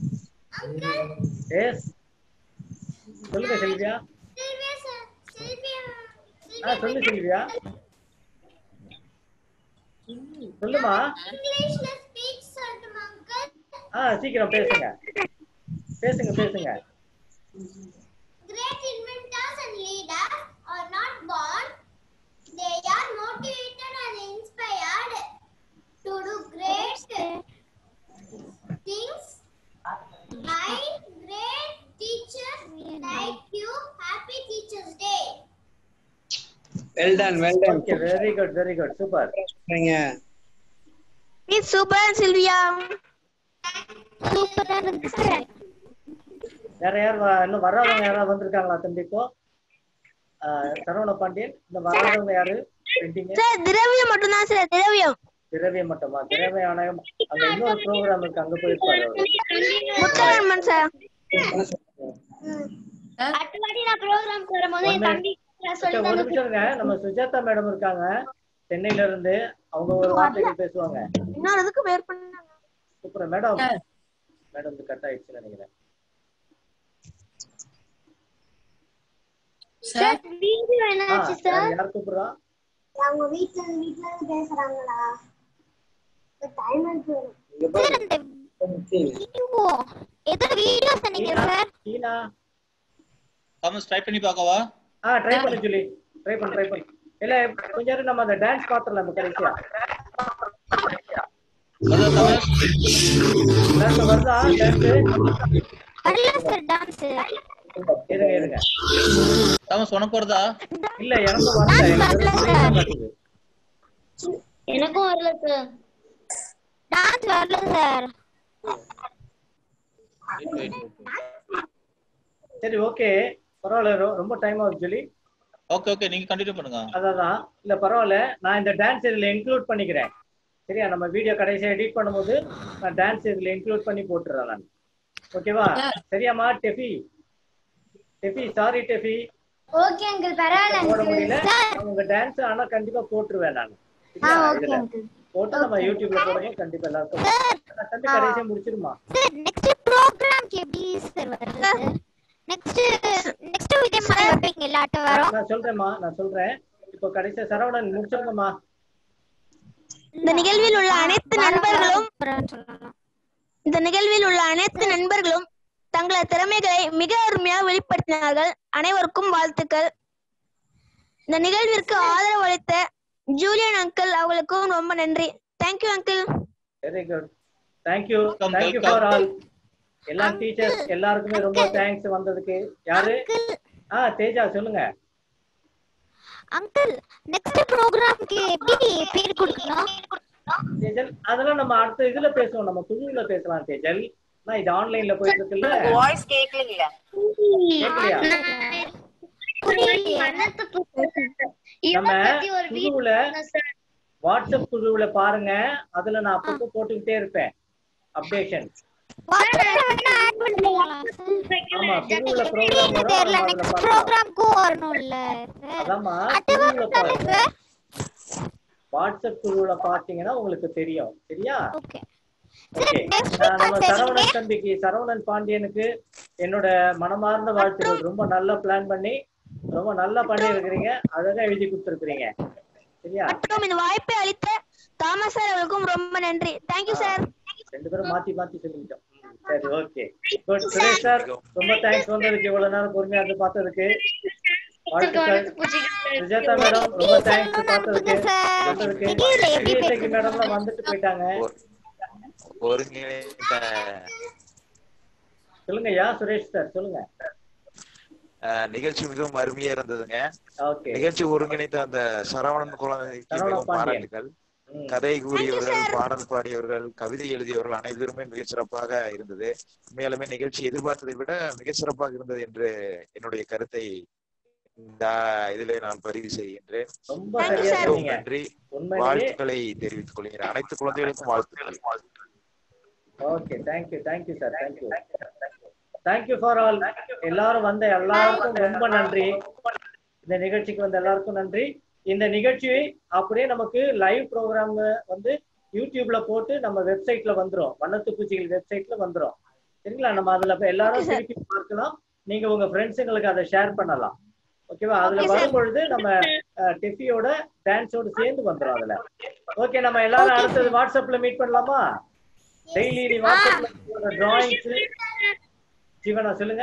எஸ் சொல்லுங்க செல்வியா ஆ சொல்லு செல்வியா சொல்லுமா
இங்கிலீஷ்ல ஸ்பீச் சொல்லட்டுமா அங்கிள்
ஆ சீக்கிரம் பேசுங்க பேசுங்க பேசுங்க
Great inventors and leaders are not born. They are motivated and inspired to do great
well done well done
okay very good very good super
miss super Silvia
சூப்பரா இருக்கு சார்
வேற யார் வ- இன்னும் வராதவங்க யாராவது வந்திருக்காங்களா தம்பிக்கோ ஆஹ் சரவண பாண்டியன் இந்த வராதவங்க யாரு பெண்டிங்
சார் திரவியம் மட்டும்தான் சார் திரவியம்
திரவியம் மட்டுமா திரவிய ஆணையம் அங்க இன்னொரு ப்ரோக்ராம் இருக்கு அங்க போயிருப்பாரு அவரு.
முத்தரண்மன் சார்
அடுத்த வாட்டி நான் ப்ரோக்ராம் வரும்போது என்
ஒண்ணு-
தம்பி நான்
சரி,
சொல்லி
ஒரு நிமிஷம் இருங்க நம்ம சுஜாதா மேடம் இருக்காங்க சென்னையில இருந்து அவங்க ஒரு வார்த்தைகள் பேசுவாங்க
இன்னொரு இதுக்கு வேர் பண்ணாங்க
சூப்பர் மேடம் மேடம் இது கட் ஆயிடுச்சுன்னு நினைக்கிறேன்
சார் வீடியோ
ஆ,
என்னாச்சு
யார்
சார்
யார் கூப்பிடுறா
அவங்க வீட்ல வீட்ல இருந்து பேசுறாங்களா டைம் இருக்கு
ஐயோ, ஏதோ வீடியோ சொன்னீங்க சார்
டீனா
தாமஸ் ட்ரை பண்ணி பார்க்கவா
ஆ ட்ரை பண்ணு சொல்லி ட்ரை பண்ணு ட்ரை பண்ணு இல்ல கொஞ்ச நேரம் நம்ம அந்த டான்ஸ் பாத்துறலாம் நம்ம கடைசியா டான்ஸ் வருதா டான்ஸ்
வரல சார் டான்ஸ்
இருங்க இருங்க
தாமஸ் உனக்கு வருதா
இல்ல எனக்கு வரல எனக்கு வெறும் screen தான் காட்டுது.
எனக்கும் வரல சார்
டான்ஸ் வரல சார்
சரி ஓகே பரவாயில்ல ரொ- ரொம்ப டைம் ஆகுது சொல்லி
ஓகே ஓகே நீங்க கண்டினியூ பண்ணுங்க
அதான் இல்ல பரவாயில்ல நான் இந்த டான்ஸ் இதுல இன்க்ளூட் பண்ணிக்கிறேன் சரியா நம்ம வீடியோ கடைசியா எடிட் பண்ணும்போது நான் டான்ஸ் இதுல இன்க்ளூட் பண்ணி போட்டுறேன் நான் ஓகேவா சரியாம்மா டெஃபி டெஃபி சாரி டெஃபி
ஓகே அங்கிள் பரவாயில்ல
போட முடியல
அங்கிள்
உங்க டான்ஸ் ஆனா கண்டிப்பா போட்டுருவேன் நான்
ஆ
சரியா?
ஓகே
இதுல
அங்கிள்
போட்டு நம்ம யூடியூப்ல போடுங்க கண்டிப்பா எல்லாருக்கும் நான் தம்பி கடைசியா முடிச்சிருமா
சார் நெக்ஸ்ட் ப்ரோக்ராம்க்கு எப்படி சார் வருது நெக்ஸ்ட் நெக்ஸ்ட் இதே மாதிரி வைப்பீங்க எல்லாட்ட வரும்
நான் சொல்றேன்மா நான் சொல்றேன் இப்போ கடைசியா சரவணன் முடிச்சிருங்கம்மா
இந்த நிகழ்வில் உள்ள அனைத்து நண்பர்களும் இந்த நிகழ்வில் உள்ள அனைத்து நண்பர்களும் தங்களது திறமைகளை மிக அருமையாக வெளிப்படுத்தினார்கள் அனைவருக்கும் வாழ்த்துக்கள் இந்த நிகழ்விற்கு ஆதரவு அளித்த ஜூலியன் அங்கிள் அவங்களுக்கும் ரொம்ப நன்றி thank you uncle
very good thank you thank you for all எல்லா டீச்சர்ஸ் எல்லாருக்குமே ரொம்ப தேங்க்ஸ் வந்ததுக்கு யாரு ஆ தேஜா சொல்லுங்க
அங்கிள் நெக்ஸ்ட் ப்ரோக்ராம்க்கு எப்படி பேர் கொடுக்கணும்
தேஜல் அதெல்லாம் நம்ம அடுத்த இதுல பேசுவோம் நம்ம குழுவுல பேசலாம் தேஜல் நான் இது ஆன்லைன்ல போயிட்டு இருக்குல்ல
வாய்ஸ் கேட்கலீங்கள
கேட்கலையா நம்ம குழுவுல வாட்ஸ்அப் குழுவுல பாருங்க அதுல நான் அப்பப்போ போட்டுக்கிட்டே இருப்பேன் அப்டேஷன் ஆமா குழுவுல ப்ரோக்ராம் வரும்
தெரியல
நம்ம அதுல
நெக்ஸ்ட்
பார்க்கலாம்
ப்ரோக்ராம்க்கும் வரணும்ல
அதாம்மா குழுவுல பாருங்க வாட்ஸ்அப் குழுவுல பாத்தீங்கன்னா உங்களுக்கு தெரியும் சரியா ஓகே நான் நம்ம சரவணன் தம்பிக்கு சரவணன் பாண்டியனுக்கு என்னோட மனமார்ந்த வாழ்த்துக்கள் ரொம்ப நல்லா பிளான் பண்ணி ரொம்ப நல்லா பண்ணி இருக்கிறீங்க அழகா எழுதி கொடுத்துருக்கீங்க சரியா
மற்றும் இந்த வாய்ப்பை அளித்த தாமஸ் சார் அவர்களுக்கும் ரொம்ப நன்றி தேங்க்யூ சார்
ரெண்டு பேரும் மாத்தி மாத்தி சொல்லிக்கிட்டோம் ம், சரி ஓகே குட் சுரேஷ் சார் ரொம்ப தேங்க்ஸ் வந்ததுக்கு இவ்வளவு நேரம் பொறுமையா இருந்து பார்த்ததுக்கு வாழ்த்துக்கள் சுஜாதா மேடம் ரொம்ப தேங்க்ஸ் பார்த்ததுக்கு வந்ததுக்கு விஜயசேகி மேடம்லாம் வந்துட்டு போயிட்டாங்க
ஒருங்கிணைந்த
சொல்லுங்க யா சுரேஷ் சார் சொல்லுங்க
அஹ், நிகழ்ச்சி மிகவும் அருமையா இருந்ததுங்க
ஓகே
நிகழ்ச்சி ஒருங்கிணைத்த அந்த சரவணன் குழந்தைக்கு
சரவண
மிகவும்
பாண்டியன்.
பாராட்டுகள் கதை கூறியவர்கள் பாடல் பாடியவர்கள் கவிதை எழுதியவர்கள் அனைவருமே மிக சிறப்பாக இருந்தது உண்மையாலுமே நிகழ்ச்சி எதிர்பார்த்ததை விட மிக சிறப்பாக இருந்தது என்று என்னுடைய கருத்தை இந்த இதிலே நான் பதிவு செய்கின்றேன்
ரொம்ப சரியா
மிகவும்
சொன்னீங்க
நன்றி
உண்மையிலேயே
வாழ்த்துக்களை தெரிவித்துக் கொள்கிறேன் அனைத்து குழந்தைகளுக்கும் வாழ்த்துக்கள்
okay thank you thank you sir thank you thank you for all எல்லாரும் வந்த எல்லாருக்கும் ரொம்ப நன்றி இந்த நிகழ்ச்சிக்கு வந்த எல்லாருக்கும் நன்றி இந்த நிகழ்ச்சியை அப்படியே நமக்கு லைவ் ப்ரோக்ராம் வந்து யூடியூப்ல போட்டு நம்ம வெப்சைட்ல வந்துரும் வண்ணத்து பூச்சிகள் வெப்சைட்ல வந்துரும் சரிங்களா நம்ம அதுல போய் எல்லாரும் திருப்பி பார்க்கலாம் நீங்க உங்க ஃப்ரெண்ட்ஸுங்களுக்கு அதை ஷேர் பண்ணலாம் ஓகேவா அதுல
Okay, sir.
வரும் பொழுது நம்ம டெஃபியோட டான்ஸோட சேர்ந்து வந்துரும் அதுல ஓகே நம்ம எல்லாரும் அடுத்தது வாட்ஸ்அப்ல மீட் பண்ணலாமா டெய்லி நீ வாட்ஸ்அப்ல டிராயிங்ஸ் ஜீவனா சொல்லுங்க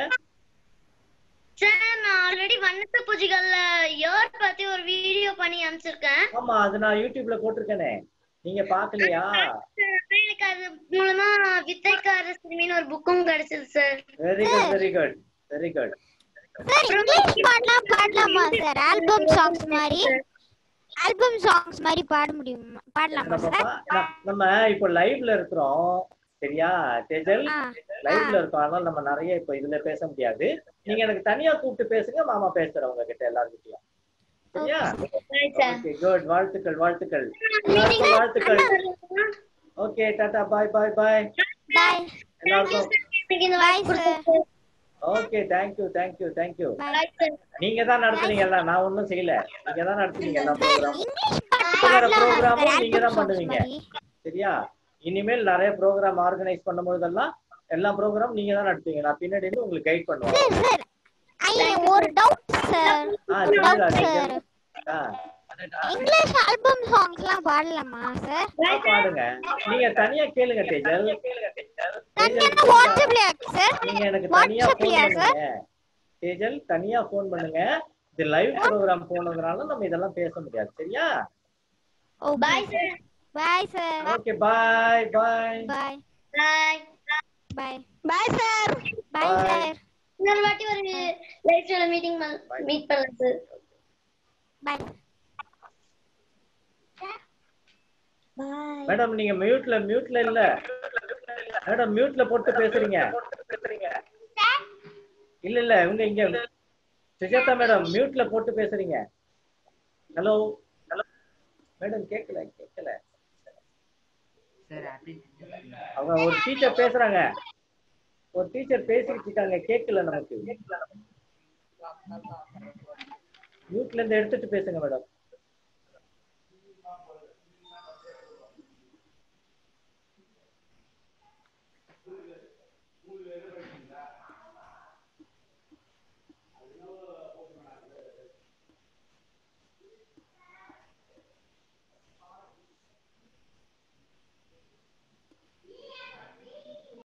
சார் நான் ஆல்ரெடி வண்ணத்து பூஜைகள்ல இயர் பத்தி ஒரு வீடியோ பண்ணி அனுப்பிச்சிருக்கேன்
ஆமா அது நான் யூடியூப்ல போட்டிருக்கேனே நீங்க பாக்கலையா
எனக்கு அது மூலமா வித்தைக்கார சிறுமின்னு ஒரு புக்கும் கிடைச்சது sir
very good very good very good
sir English பாட்டுலாம் பாடலாமா சார் ஆல்பம் சாங்ஸ் மாதிரி ஆல்பம் சாங்ஸ் மாதிரி பாட முடியுமா பாடலாமா
நம்ம
சார்
பா- ந- நம்ம இப்போ லைவ்ல இருக்கிறோம் சரியா தேஜல் லைவ்ல இருக்கோம் அதனால நம்ம நிறைய இப்போ இதுல பேச முடியாது நீங்க எனக்கு தனியா கூப்பிட்டு பேசுங்க மாமா பேசுறேன் உங்ககிட்ட எல்லார்கிட்டயும் சரியா ஓகே குட் வாழ்த்துக்கள் வாழ்த்துக்கள் எல்லாருக்கும் வாழ்த்துக்கள் ஓகே டாடா பாய் பாய் பாய்
பாய்
எல்லாருக்கும்
bye sir
okay thank you thank you thank you நீங்க தான் நடத்துனீங்க எல்லாம் நான் ஒண்ணும் செய்யல நீங்க தான் நடத்துனீங்க எல்லா ப்ரோக்ராம் ப்ரோக்ராமும் நீங்க தான் பண்ணுவீங்க சரியா இனிமேல் நிறைய ப்ரோக்ராம் ஆர்கனைஸ் பண்ணும்போதெல்லாம் எல்லா ப்ரோக்ராம் நீங்க தான் நடத்துவீங்க நான் பின்னாடி இருந்து உங்களுக்கு கைட் பண்ணுவேன்
ஐயா ஒரு டவுட் சார்
ஆ
ஒரு
சொல்லுடா
டவுட்
நீங்கள்
சார்
ஆ
இங்கிலீஷ் ஆல்பம் சாங்ஸ்லாம் பாடலாமா சார்
ஆ, பாடுங்க நீங்க தனியா கேளுங்க தேஜல்
தனியா வாட்ஸ்அப்லயா சார்
நீங்க எனக்கு தனியா ஃபோன்
வாட்ஸ்அப்லயா சார்
பண்ணுங்க தேஜல் தனியா ஃபோன் பண்ணுங்க இது லைவ் ப்ரோக்ராம் போனதுனால நம்ம இதெல்லாம் பேச முடியாது சரியா
oh bye sir bye sir
okay bye bye
bye
bye
bye
bye sir
bye
Bye.
Sir
இன்னொரு வாட்டி ஒரு லைவ்ல மீட்டிங் மீட் பண்ணலாம் சார்
பாய்
மேடம் நீங்க மியூட்ல மியூட்ல இல்ல மேடம் மியூட்ல போட்டு பேசுறீங்க இல்ல இல்ல இவங்க இங்க சுஜாதா மேடம் மியூட்ல போட்டு பேசுறீங்க ஹலோ ஹலோ மேடம் கேட்கல கேட்கல அவங்க ஒரு டீச்சர் பேசுறாங்க ஒரு டீச்சர் பேசிட்டு இருக்காங்க கேட்கல நமக்கு மியூட்ல இருந்து எடுத்துட்டு பேசுங்க மேடம்